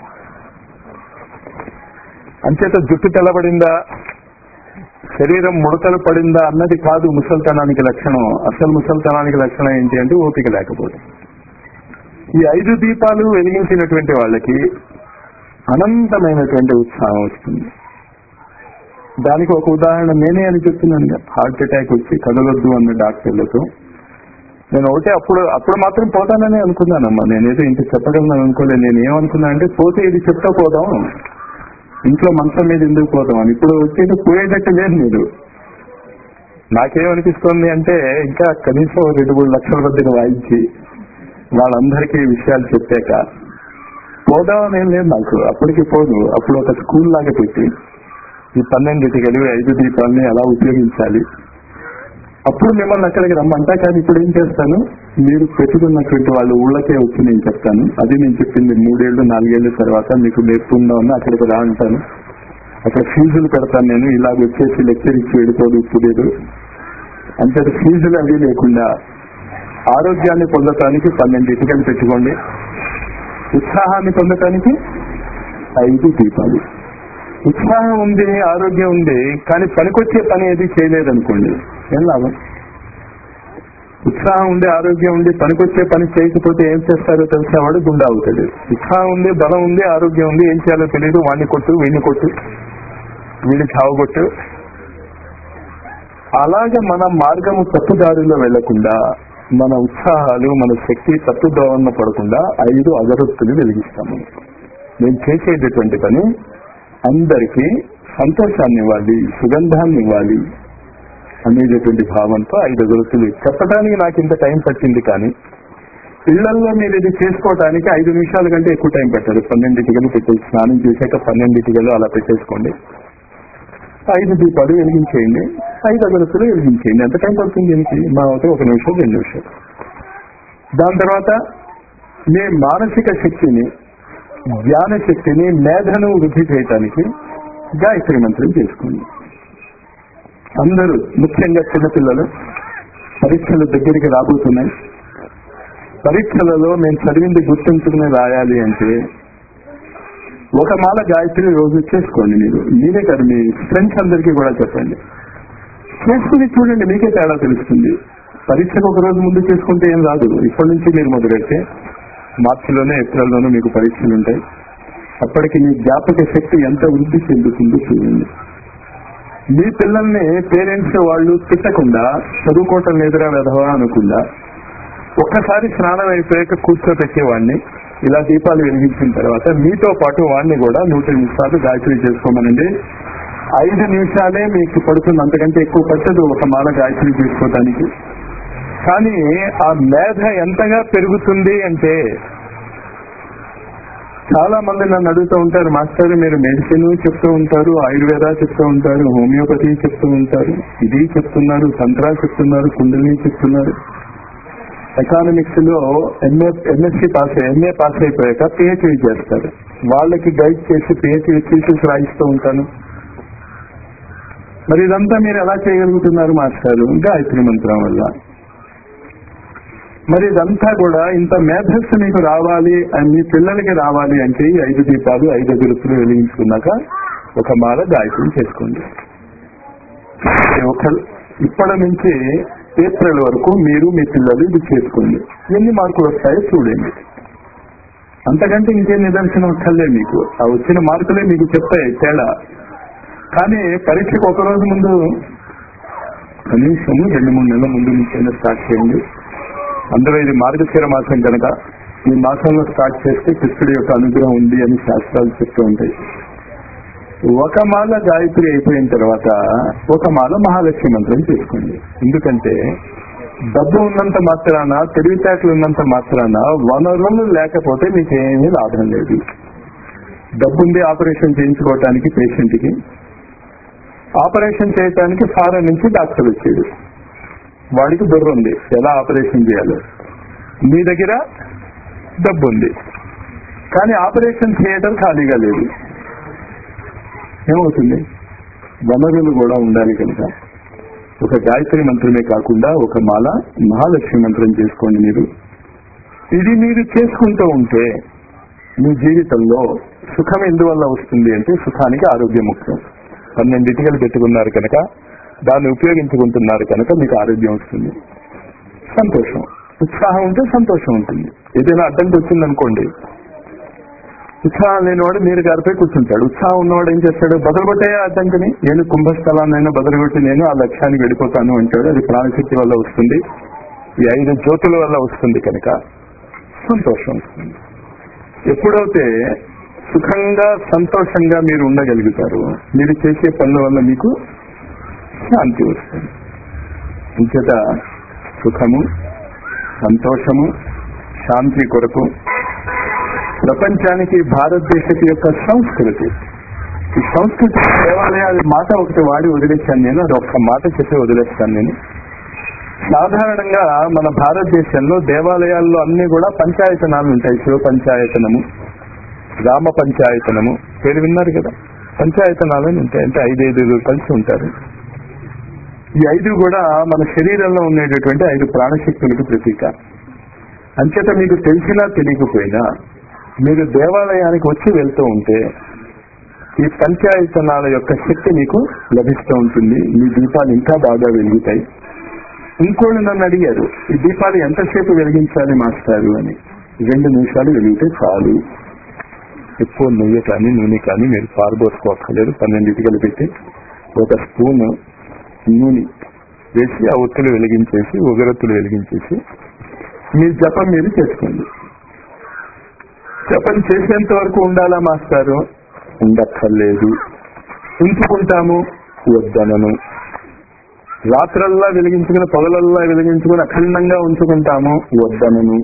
అంచేత జుట్టు తెల్లబడిందా శరీరం ముడతలు పడిందా అన్నది కాదు ముసల్తనానికి లక్షణం అసలు ముసల్తనానికి లక్షణం ఏంటి అంటే ఓపిక లేకపోవడం ఈ ఐదు దీపాలు వెలిగించినటువంటి వాళ్ళకి అనంతమైనటువంటి ఉత్సాహం వస్తుంది దానికి ఒక ఉదాహరణ నేనే అని చెప్తున్నాను హార్ట్ అటాక్ వచ్చి కదలొద్దు అన్న డాక్టర్లతో నేను ఒకటే అప్పుడు అప్పుడు మాత్రం పోతానని అనుకున్నానమ్మా నేనేదో ఇంత చెప్పగలను అనుకోలేదు నేను ఏమనుకున్నా అంటే పోతే ఇది చెప్తా పోదాం ఇంట్లో మంచం మీద ఎందుకు పోతాం అని ఇప్పుడు వచ్చేది పోయేటట్టు లేదు మీరు నాకేమనిపిస్తుంది అంటే ఇంకా కనీసం రెండు మూడు లక్షల మందిని వాయించి వాళ్ళందరికీ విషయాలు చెప్పాక పోదామని ఏం లేదు నాకు అప్పటికి పోదు అప్పుడు ఒక స్కూల్ లాగా పెట్టి ఈ పన్నెండింటికి ఐదు దీపాలని ఎలా ఉపయోగించాలి అప్పుడు మిమ్మల్ని అక్కడికి రమ్మంటా కానీ ఇప్పుడు ఏం చేస్తాను మీరు పెట్టుకున్నటువంటి వాళ్ళ ఊళ్ళకే వచ్చి నేను చెప్తాను అది నేను చెప్పింది మూడేళ్లు నాలుగేళ్ల తర్వాత మీకు నేర్పుకుందామని అక్కడికి రా అంటాను అక్కడ ఫీజులు పెడతాను నేను ఇలాగ వచ్చేసి లెక్చర్ ఇచ్చి వెళ్ళిపోదు ఇప్పుడు అంతే ఫీజులు అవి లేకుండా ఆరోగ్యాన్ని పొందటానికి పన్నెండు ఇటుకలు పెట్టుకోండి ఉత్సాహాన్ని పొందటానికి ఐదు దీపాలు ఉత్సాహం ఉంది ఆరోగ్యం ఉంది కానీ పనికొచ్చే పని ఏది చేయలేదనుకోండి ఏం లాభం ఉత్సాహం ఉండి ఆరోగ్యం ఉండి పనికొచ్చే పని చేయకపోతే ఏం చేస్తారో తెలిసిన వాడు గుండె అవుతాడు ఉత్సాహం ఉంది బలం ఉంది ఆరోగ్యం ఉంది ఏం చేయాలో తెలియదు వాడిని కొట్టు వీడిని కొట్టు వీడిని చావగొట్టు అలాగే మన మార్గము తప్పుదారిలో వెళ్లకుండా మన ఉత్సాహాలు మన శక్తి తప్పుదోవన్న పడకుండా ఐదు అగరొత్తులు వెలిగిస్తాము నేను చేసేటటువంటి పని అందరికీ సంతోషాన్ని ఇవ్వాలి సుగంధాన్ని ఇవ్వాలి అనేటటువంటి భావంతో ఐదు అగరొత్తులు చెప్పడానికి నాకు ఇంత టైం పట్టింది కానీ ఇళ్లలో మీరు ఇది చేసుకోవడానికి ఐదు నిమిషాల కంటే ఎక్కువ టైం పెట్టారు పన్నెండింటికలు పెట్టేసి స్నానం చేశాక పన్నెండింటికలు అలా పెట్టేసుకోండి ఐదు దీపాలు వెలిగించేయండి ఐదు అగరత్తులు వెలిగించేయండి ఎంత టైం పడుతుంది దీనికి మా అయితే ఒక నిమిషం రెండు నిమిషాలు దాని తర్వాత మీ మానసిక శక్తిని జ్ఞాన శక్తిని మేధను వృద్ధి చేయటానికి గాయత్రి మంత్రం చేసుకోండి అందరూ ముఖ్యంగా చిన్నపిల్లలు పరీక్షలు దగ్గరికి రాబోతున్నాయి పరీక్షలలో మేము చదివింది గుర్తుంచుకుని రాయాలి అంటే ఒక మాల గాయత్రి రోజు చేసుకోండి మీరు మీరే కాదు మీ ఫ్రెండ్స్ అందరికీ కూడా చెప్పండి చేసుకుని చూడండి మీకే తేడా తెలుస్తుంది పరీక్షకు ఒక రోజు ముందు చేసుకుంటే ఏం రాదు ఇప్పటి నుంచి మీరు మొదలెడితే మార్చిలోనే ఏప్రిల్లోనూ మీకు పరీక్షలు ఉంటాయి అప్పటికి మీ జ్ఞాపక శక్తి ఎంత వృద్ధి చెందుతుందో చూడండి మీ పిల్లల్ని పేరెంట్స్ వాళ్ళు తిట్టకుండా చదువుకోవటం లేదురా వెధవా అనకుండా ఒక్కసారి స్నానం అయిపోయాక కూర్చోపెట్టేవాడిని ఇలా దీపాలు వెలిగించిన తర్వాత మీతో పాటు వాడిని కూడా నూట నిమిషాలు గాయత్రి చేసుకోమనండి ఐదు నిమిషాలే మీకు పడుతుంది అంతకంటే ఎక్కువ పట్టదు ఒక మాల గాయత్రి చేసుకోవడానికి కానీ ఆ మేధ ఎంతగా పెరుగుతుంది అంటే చాలా మంది నన్ను అడుగుతూ ఉంటారు మాస్టర్ మీరు మెడిసిన్ చెప్తూ ఉంటారు ఆయుర్వేద చెప్తూ ఉంటారు హోమియోపతి చెప్తూ ఉంటారు ఇది చెప్తున్నారు తంత్రా చెప్తున్నారు కుండలిని చెప్తున్నారు ఎకానమిక్స్ లో MA MSc pass MA pass అయిపోయాక పిహెచ్డీ చేస్తారు వాళ్ళకి గైడ్ చేసి పిహెచ్డీ థీసిస్ రాయిస్తూ ఉంటాను మరి ఇదంతా మీరు ఎలా చేయగలుగుతున్నారు మాస్టారు గాయత్రి మంత్రం వల్ల మరి ఇదంతా కూడా ఇంత మేధస్సు మీకు రావాలి అని మీ పిల్లలకి రావాలి అంటే ఈ ఐదు దీపాలు ఐదు గురుతులు వెలిగించుకున్నాక ఒక మాల గాయత్రి చేసుకోండి ఒక ఇప్పటి నుంచి ఏప్రిల్ వరకు మీరు మీ పిల్లలు ఇది చేసుకోండి ఎన్ని మార్కులు వస్తాయో చూడండి అంతకంటే ఇంకేం నిదర్శనం అక్కర్లేదు మీకు ఆ వచ్చిన మార్కులే మీకు చెప్తాయి తేడా కానీ పరీక్షకు ఒక రోజు ముందు కనీసం రెండు మూడు నెలల ముందు నుంచైనా స్టార్ట్ చేయండి అందులో ఇది మార్గశిర మాసం కనుక ఈ మాసంలో స్టార్ట్ చేస్తే కృష్ణుడి యొక్క అనుగ్రహం ఉంది అని శాస్త్రాలు చెప్తూ ఉంటాయి ఒక మాల గాయత్రి అయిపోయిన తర్వాత ఒక మాల మహాలక్ష్మి మంత్రం చేసుకోండి ఎందుకంటే డబ్బు ఉన్నంత మాత్రాన తెలివితేటలు ఉన్నంత మాత్రాన వనరులు లేకపోతే మీకు ఏమీ లాభం లేదు డబ్బుంది ఆపరేషన్ చేయించుకోవటానికి పేషెంట్ కి ఆపరేషన్ చేయటానికి ఫారెన్ నుంచి డాక్టర్ వచ్చాడు వాడికి బుర్ర ఉంది ఎలా ఆపరేషన్ చేయాలో మీ దగ్గర డబ్బు ఉంది కానీ ఆపరేషన్ చేయడం ఖాళీగా లేదు ఏమవుతుంది వనరులు కూడా ఉండాలి కనుక ఒక గాయత్రి మంత్రమే కాకుండా ఒక మాల మహాలక్ష్మి మంత్రం చేసుకోండి మీరు ఇది మీరు చేసుకుంటూ ఉంటే మీ జీవితంలో సుఖం ఎందువల్ల వస్తుంది అంటే సుఖానికి ఆరోగ్యం ముఖ్యం పన్నెండు ఇటుకలు పెట్టుకున్నారు కనుక దాన్ని ఉపయోగించుకుంటున్నారు కనుక మీకు ఆరోగ్యం వస్తుంది సంతోషం ఉత్సాహం ఉంటే సంతోషం ఉంటుంది ఏదైనా అడ్డంకి వచ్చిందనుకోండి ఉత్సాహం లేనివాడు నీరు గారిపై కూర్చుంటాడు ఉత్సాహం ఉన్నవాడు ఏం చేస్తాడు బదలగొట్టే అడ్డంకిని నేను కుంభస్థలాన్నైనా బదలగొట్టి నేను ఆ లక్ష్యానికి వెళ్ళిపోతాను అంటాడు అది ప్రాణశక్తి వల్ల వస్తుంది ఈ ఐదు జ్యోతుల వల్ల వస్తుంది కనుక సంతోషం వస్తుంది ఎప్పుడైతే సుఖంగా సంతోషంగా మీరు ఉండగలుగుతారు మీరు చేసే పనుల వల్ల మీకు శాంతి వస్తుంది ఇంచేత సుఖము సంతోషము శాంతి కొరకు ప్రపంచానికి భారతదేశపు యొక్క సంస్కృతి ఈ సంస్కృతి దేవాలయాల మాట ఒకటి వాడి వదిలేశాను నేను అది ఒక్క మాట చెప్పి వదిలేస్తాను నేను సాధారణంగా మన భారతదేశంలో దేవాలయాల్లో అన్ని కూడా పంచాయతనాలు ఉంటాయి శివ పంచాయతనము రామ పంచాయతనము పేరు విన్నారు కదా పంచాయతనాలు అని ఉంటాయి అంటే ఐదైదు కలిసి ఉంటారు ఈ ఐదు కూడా మన శరీరంలో ఉండేటటువంటి ఐదు ప్రాణశక్తులకు ప్రతీక అంచేత మీకు తెలిసినా తెలియకపోయినా మీరు దేవాలయానికి వచ్చి వెళ్తూ ఉంటే ఈ పంచాయతనాల యొక్క శక్తి మీకు లభిస్తూ ఉంటుంది మీ దీపాలు ఇంకా బాగా వెలుగుతాయి ఇంకోళ్ళు నన్ను అడిగారు ఈ దీపాలు ఎంతసేపు వెలిగించాలి మాస్టారు అని రెండు నిమిషాలు వెలిగితే చాలు ఎక్కువ నెయ్యి కానీ నూనె కానీ మీరు పారబోసుకోక్కర్లేదు పన్నెండు ఇటుకలు పెట్టి ఒక స్పూన్ నూనె వేసి ఆ ఒత్తులు వెలిగించేసి ఉగరొత్తులు వెలిగించేసి మీ జపం మీరు చేసుకోండి జపం చేసేంత వరకు ఉండాలా మాస్టారు ఉండక్కర్లేదు ఉంచుకుంటాము వద్దనను రాత్రల్లా వెలిగించుకుని పగలల్లా వెలిగించుకుని అఖండంగా ఉంచుకుంటాము వద్దనను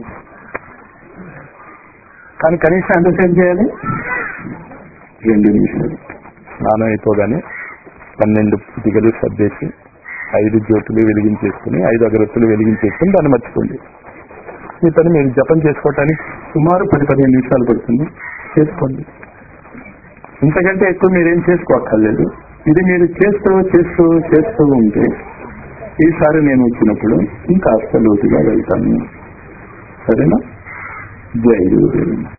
కానీ కనీసం ఎంతసేపు చేయాలి రెండు నిమిషాలు స్నానం అయిపోగానే పన్నెండు పుటికలు సర్దేసి ఐదు జ్యోతులు వెలిగించేసుకుని ఐదు అగరత్తులు వెలిగించేసుకుని దాన్ని మర్చిపోండి మీ పని మీరు జపం చేసుకోవటానికి సుమారు పది పదిహేను నిమిషాలు పడుతుంది చేసుకోండి ఇంతకంటే ఎక్కువ మీరేం చేసుకోక్కర్లేదు ఇది మీరు చేస్తూ చేస్తూ చేస్తూ ఉంటే ఈసారి నేను వచ్చినప్పుడు ఇంకా లోతుగా వెళ్తాను సరేనా జై గురుదేవుడు